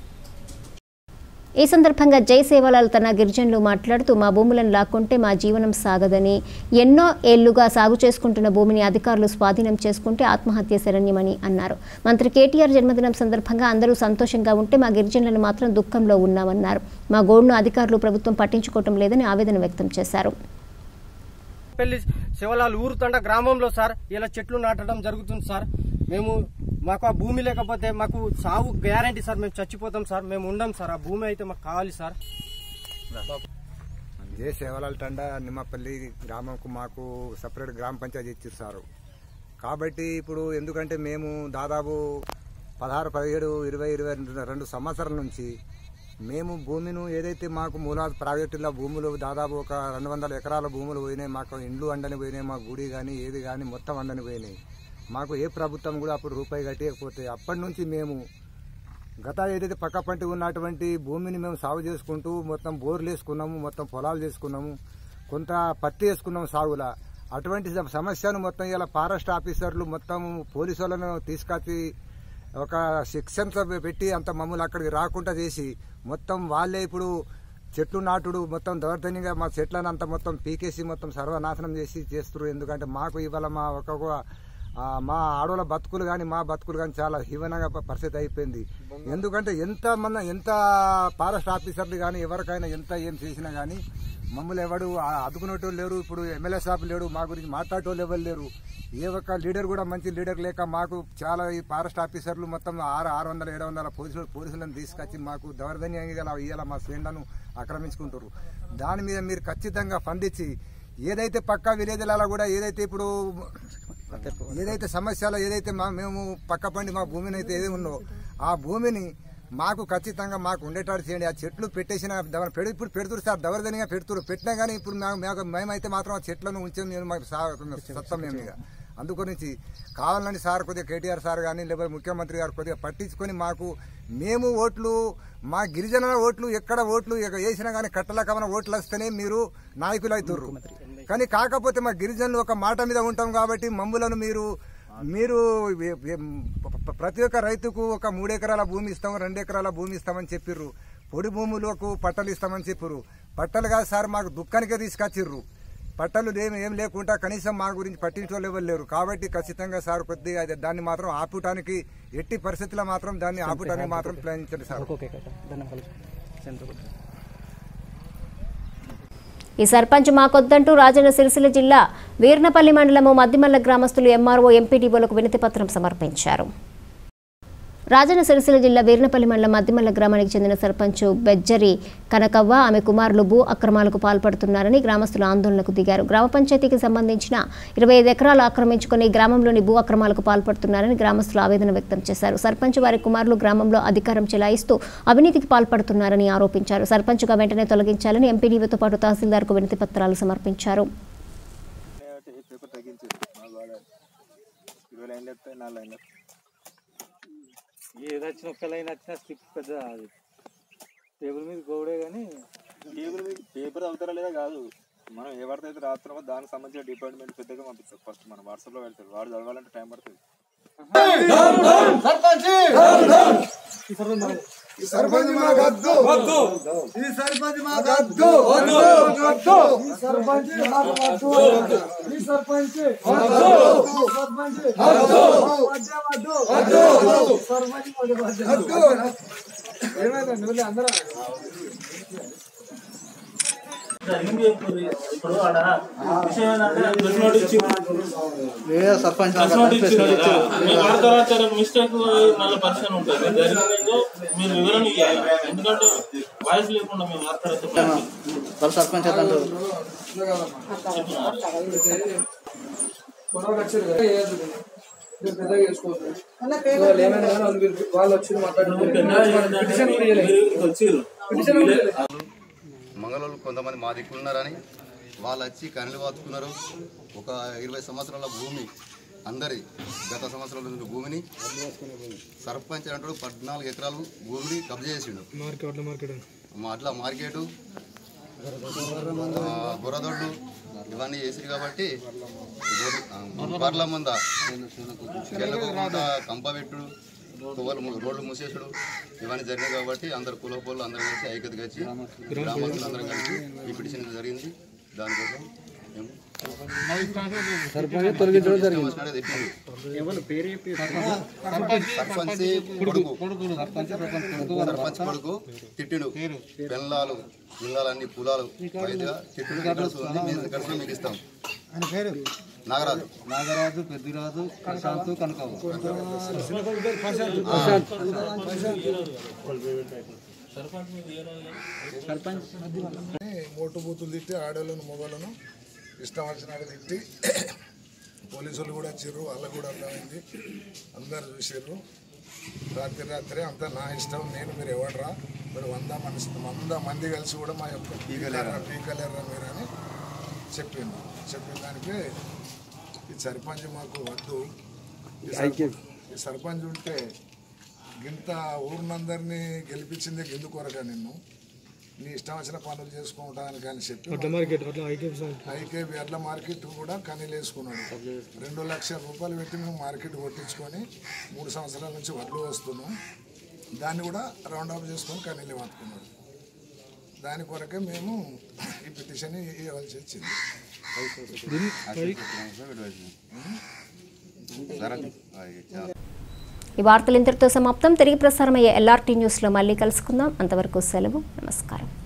ఈ సందర్భంగా జై సేవాలాల్ తన గిరిజనులు మాట్లాడుతూ మా భూములను లాక్కుంటే మా జీవనం సాగదని ఎన్నో ఏళ్లుగా సాగు చేసుకుంటున్న భూమిని అధికారులు స్వాధీనం చేసుకుంటే ఆత్మహత్య శరణ్యమని అన్నారు మంత్రి కేటీఆర్ జన్మదినం సందర్భంగా అందరూ సంతోషంగా ఉంటే మా గిరిజనులను మాత్రం దుఃఖంలో ఉన్నామన్నారు మా గోడును అధికారులు ప్రభుత్వం పట్టించుకోవటం లేదని ఆవేదన వ్యక్తం చేశారు పెళ్లి శివలాల్ ఊరు తండ గ్రామంలో సార్ ఇలా చెట్లు నాటడం జరుగుతుంది సార్ మేము మాకు ఆ భూమి లేకపోతే మాకు సాగు గ్యారంటీ సార్ మేము చచ్చిపోతాం సార్ మేము ఉండం సార్ ఆ భూమి అయితే మాకు కావాలి సార్ జే సేవలాల్ తండ నిమ్మపల్లి గ్రామంకు మాకు సపరేట్ గ్రామ పంచాయతీ ఇచ్చిస్తారు కాబట్టి ఇప్పుడు ఎందుకంటే మేము దాదాపు పదహారు పదిహేడు ఇరవై ఇరవై రెండు సంవత్సరాల నుంచి మేము భూమిను ఏదైతే మాకు మూలా ప్రైవేటులో భూములు దాదాపు ఒక రెండు వందల ఎకరాల భూములు పోయినాయి మాకు ఇండ్లు అండని పోయినాయి మా గుడి కానీ ఏది కానీ మొత్తం అండని పోయినాయి మాకు ఏ ప్రభుత్వం కూడా అప్పుడు రూపాయి కట్టకపోతే అప్పటి నుంచి మేము గత ఏదైతే పక్క పంటి ఉన్నటువంటి భూమిని మేము సాగు చేసుకుంటూ మొత్తం బోర్లు వేసుకున్నాము మొత్తం పొలాలు చేసుకున్నాము కొంత పత్తి వేసుకున్నాము సాగులా అటువంటి సమ- సమస్యను మొత్తం ఇలా ఫారెస్ట్ ఆఫీసర్లు మొత్తం పోలీసు వాళ్ళను తీసుకొచ్చి ఒక సెక్షన్స్ పెట్టి అంత మమ్మల్ని అక్కడికి రాకుండా చేసి మొత్తం వాళ్ళే ఇప్పుడు చెట్లు నాటుడు మొత్తం దౌర్జన్యంగా మా చెట్లను అంతా మొత్తం పీకేసి మొత్తం సర్వనాశనం చేసి చేస్తున్నారు ఎందుకంటే మాకు ఇవాళ మా ఒక్కొక్క ఆ, మా ఆడవాళ్ళ బతుకులు కానీ మా బతుకులు కానీ చాలా హీవనంగా ప- పరిస్థితి అయిపోయింది ఎందుకంటే ఎంత మన ఎంత ఫారెస్ట్ ఆఫీసర్లు కానీ ఎవరికైనా ఎంత ఏం చేసినా కానీ మమ్మల్ని ఎవడు అదుకునేటోళ్ళు లేరు ఇప్పుడు ఎమ్మెల్యే సాబ్ లేడు మా గురించి మాట్లాడేటోళ్ళు ఎవరు లేరు ఏ ఒక్క లీడర్ కూడా మంచి లీడర్ లేక మాకు చాలా ఈ ఫారెస్ట్ ఆఫీసర్లు మొత్తం ఆరు ఆరు వందల ఏడు వందల పోలీసులు పోలీసులను తీసుకొచ్చి మాకు దౌర్జన్యంగా గల ఇవాళ మా శ్రేణులను ఆక్రమించుకుంటారు దాని మీద మీరు ఖచ్చితంగా స్పందించి ఏదైతే పక్క విలేజ్లలో కూడా ఏదైతే ఇప్పుడు ఏదైతే సమస్యలు ఏదైతే మా మేము పక్క పండి మా భూమిని అయితే ఏది ఉన్నో ఆ భూమిని మాకు ఖచ్చితంగా మాకు ఉండేటట్టు చేయండి ఆ చెట్లు పెట్టేసిన దవ- పెడు- ఇప్పుడు పెడుతురు సార్ దౌర్జన్యంగా పెడుతురు పెట్టినా కానీ ఇప్పుడు మేము- మేము- మేమైతే మాత్రం ఆ చెట్లను ఉంచాం మేము మాకు సా- సత్తం మేము ఇక అందుగురించి కావాలని సార్ కొద్దిగా కేటీఆర్ సార్ కానీ లేకపోతే ముఖ్యమంత్రి గారు కొద్దిగా పట్టించుకొని మాకు మేము ఓట్లు మా గిరిజనుల ఓట్లు ఎక్కడ ఓట్లు ఎక్కడ వేసినా కానీ కట్టల కమన ఓట్లు వస్తేనే మీరు నాయకులు అవుతుర్రు కానీ కాకపోతే మా గిరిజనులు ఒక మాట మీద ఉంటాం కాబట్టి మమ్ములను మీరు మీరు ఏ- ఏ- ప- ప్రతి ఒక్క రైతుకు ఒక మూడు ఎకరాల భూమి ఇస్తాం రెండు ఎకరాల భూమి ఇస్తామని చెప్పిర్రు పొడి భూములకు పట్టలు ఇస్తామని చెప్పిర్రు పట్టలు కాదు సార్ మాకు దుఃఖానికే తీసుకొచ్చిర్రు పట్టలు ఏం ఏం లేకుండా కనీసం మా గురించి పట్టించోళ్ళు ఎవరు లేరు కాబట్టి ఖచ్చితంగా సార్ కొద్దిగా అది దాన్ని మాత్రం ఆపుటానికి ఎట్టి పరిస్థితుల్లో మాత్రం దాన్ని ఆపుటానికి మాత్రం ప్రయత్నించండి సార్ ఈ సర్పంచ్ మాకొద్దంటూ రాజన్న సిరిసిల్ల జిల్లా వీర్నపల్లి మండలము మద్దిమల్ల గ్రామస్తులు ఎంఆర్ఓ ఎంపీడీఓలకు వినతి పత్రం సమర్పించారు రాజన్న సిరిసిల్ల జిల్లా వీర్నపల్లి మండలం మద్దిమల్ల గ్రామానికి చెందిన సర్పంచ్ బెజ్జరి కనకవ్వ ఆమె కుమారులు భూ అక్రమాలకు పాల్పడుతున్నారని గ్రామస్తులు ఆందోళనకు దిగారు గ్రామ పంచాయతీకి సంబంధించిన ఇరవై ఐదు ఎకరాలు ఆక్రమించుకుని గ్రామంలోని భూ అక్రమాలకు పాల్పడుతున్నారని గ్రామస్తులు ఆవేదన వ్యక్తం చేశారు సర్పంచ్ వారి కుమారులు గ్రామంలో అధికారం చెలాయిస్తూ అవినీతికి పాల్పడుతున్నారని ఆరోపించారు సర్పంచ్గా వెంటనే తొలగించాలని ఎంపీడీఓతో పాటు తహసీల్దార్కు వినతి పత్రాలు సమర్పించారు పేపర్ తగ్గించు మా గోడ ఇరవై లైన్లు వస్తాయి నాలుగు లైన్లు ఏది వచ్చిన ఒక్క లైన్ వచ్చినా స్లిప్ పెద్ద అది టేబుల్ మీద గోడే కానీ టేబుల్ మీద పేపర్ అవుతారా లేదా కాదు మనం ఏ వార్త అయితే రాస్తున్నామో దానికి సంబంధించిన డిపార్ట్మెంట్ పెద్దగా పంపిస్తారు ఫస్ట్ మనం వాట్సాప్లో పెడతారు వాడు చదవాలంటే టైం పడుతుంది ఈ సర్పంచ్ మాకు వద్దు వద్దు ఈ సర్పంచ్ మాకు వద్దు వద్దు వద్దు ఈ సర్పంచ్ మాకు వద్దు ఈ సర్పంచ్ వద్దు ఈ సర్పంచ్ వద్దు వద్దు వద్దు వద్దు సర్పంచ్ వద్దు ఏమైందండి మళ్ళీ అందరూ ఇప్పుడు ఆడ విషయం ఏంటంటే ప్రెస్ నోట్ ఇచ్చి సర్పంచ్ ప్రెస్ నోట్ ఇచ్చి మీ వారి తర్వాత మిస్టేక్ మళ్ళీ పరిచయం ఉంటుంది మీరు జరిగిందో మీరు వివరణ ఇవ్వాలి ఎందుకంటే వాయిస్ లేకుండా మేము వార్త సర్పంచ్ గొడవలు వచ్చారు కదా ఏది మీరు పెద్దగా చేసుకోవద్దు వాళ్ళు ఏమైనా కానీ వాళ్ళు మీరు- వాళ్ళు వచ్చి మాట్లాడుతున్నారు పిటిషన్ కూడా ఇవ్వలేదు. పిటిషన్ కూడా ఇవ్వలేదు. మంగళూరు కొంతమంది మా దిక్కున్నారని వాళ్ళు వచ్చి కనెలు వాచుకున్నారు ఒక ఇరవై సంవత్సరాల భూమి అందరి గత సంవత్సరాల నుంచి భూమిని సర్పంచ్ అంటాడు పద్నాలుగు ఎకరాలు భూమిని కబ్జా చేసిండు మార్కెట్ మార్కెట్ మా అట్లా మార్కెట్ బురదొడ్డు ఇవన్నీ చేసిరు కాబట్టి బర్ల ముంద గెలకు ముంద కంపబెట్టుడు తువ్వలు ము- రోడ్లు మూసేసుడు ఇవన్నీ జరిగాయి కాబట్టి అందరు కులపోళ్ళు అందరూ కలిసి ఐక్యతగా వచ్చి గ్రామస్తులు అందరం కలిసి ఈ పిటిషన్ జరిగింది దానికోసం మేము సర్పంచ్ తొలగించడం జరిగింది. వచ్చినట్టే తెప్పిండు. ఎవరు పేరు చెప్పి సర్పంచ్ కొడుకు సర్పంచ్ కొడుకు తిట్టిడు పెళ్ళాలు ఇళ్ళాలన్నీ కులాలు వైద్యుగా తిట్టిడు ఎకర్స్ ఉంది మేము ఎకర్స్ మీకు ఇస్తాం ఆయన పేరు నాగరాజు నాగరాజు పెద్దిరాజు ప్రశాంత్ కనకావు మోటు బూతులు తిట్టి ఆడోళ్ళను మొగలను ఇష్టం వచ్చినట్టు తిట్టి పోలీసులు కూడా వచ్చారు వాళ్ళకు కూడా అర్థమైంది అందరు చూసారు రాత్రి రాత్రి అంతా నా ఇష్టం నేను మీరు ఎవడరా మీరు వంద మనిషి వంద మంది కలిసి కూడా మా యొక్క పీకలేరా పీకలేరా మీరు అని చెప్పిండు చెప్పిన దానికి ఈ సర్పంచ్ మాకు వద్దు ఈ సర్ప- ఈ సర్పంచ్ ఉంటే గింత ఊరినందరినీ గెలిపించింది గిందు కొరగా నిన్ను నీ ఇష్టం వచ్చిన పనులు చేసుకుంటాను కానీ చెప్పి వడ్ల మార్కెట్ వడ్ల ఐకేపీ ఐకేబీ అడ్ల మార్కెట్ కూడా కనీలు వేసుకున్నాడు రెండు లక్షల రూపాయలు పెట్టి మేము మార్కెట్ కొట్టించుకొని మూడు సంవత్సరాల నుంచి వడ్లు వస్తున్నాం దాన్ని కూడా రౌండ్ అప్ చేసుకొని కనీలు పట్టుకున్నాడు దాని కొరకే మేము ఈ పిటిషన్ ఇవ్వాల్సి వచ్చింది ఈ వార్తలు ఇంతటితో సమాప్తం తిరిగి ప్రసారమయ్యే ఎల్ఆర్టీ న్యూస్లో మళ్ళీ కలుసుకుందాం అంతవరకు సెలవు నమస్కారం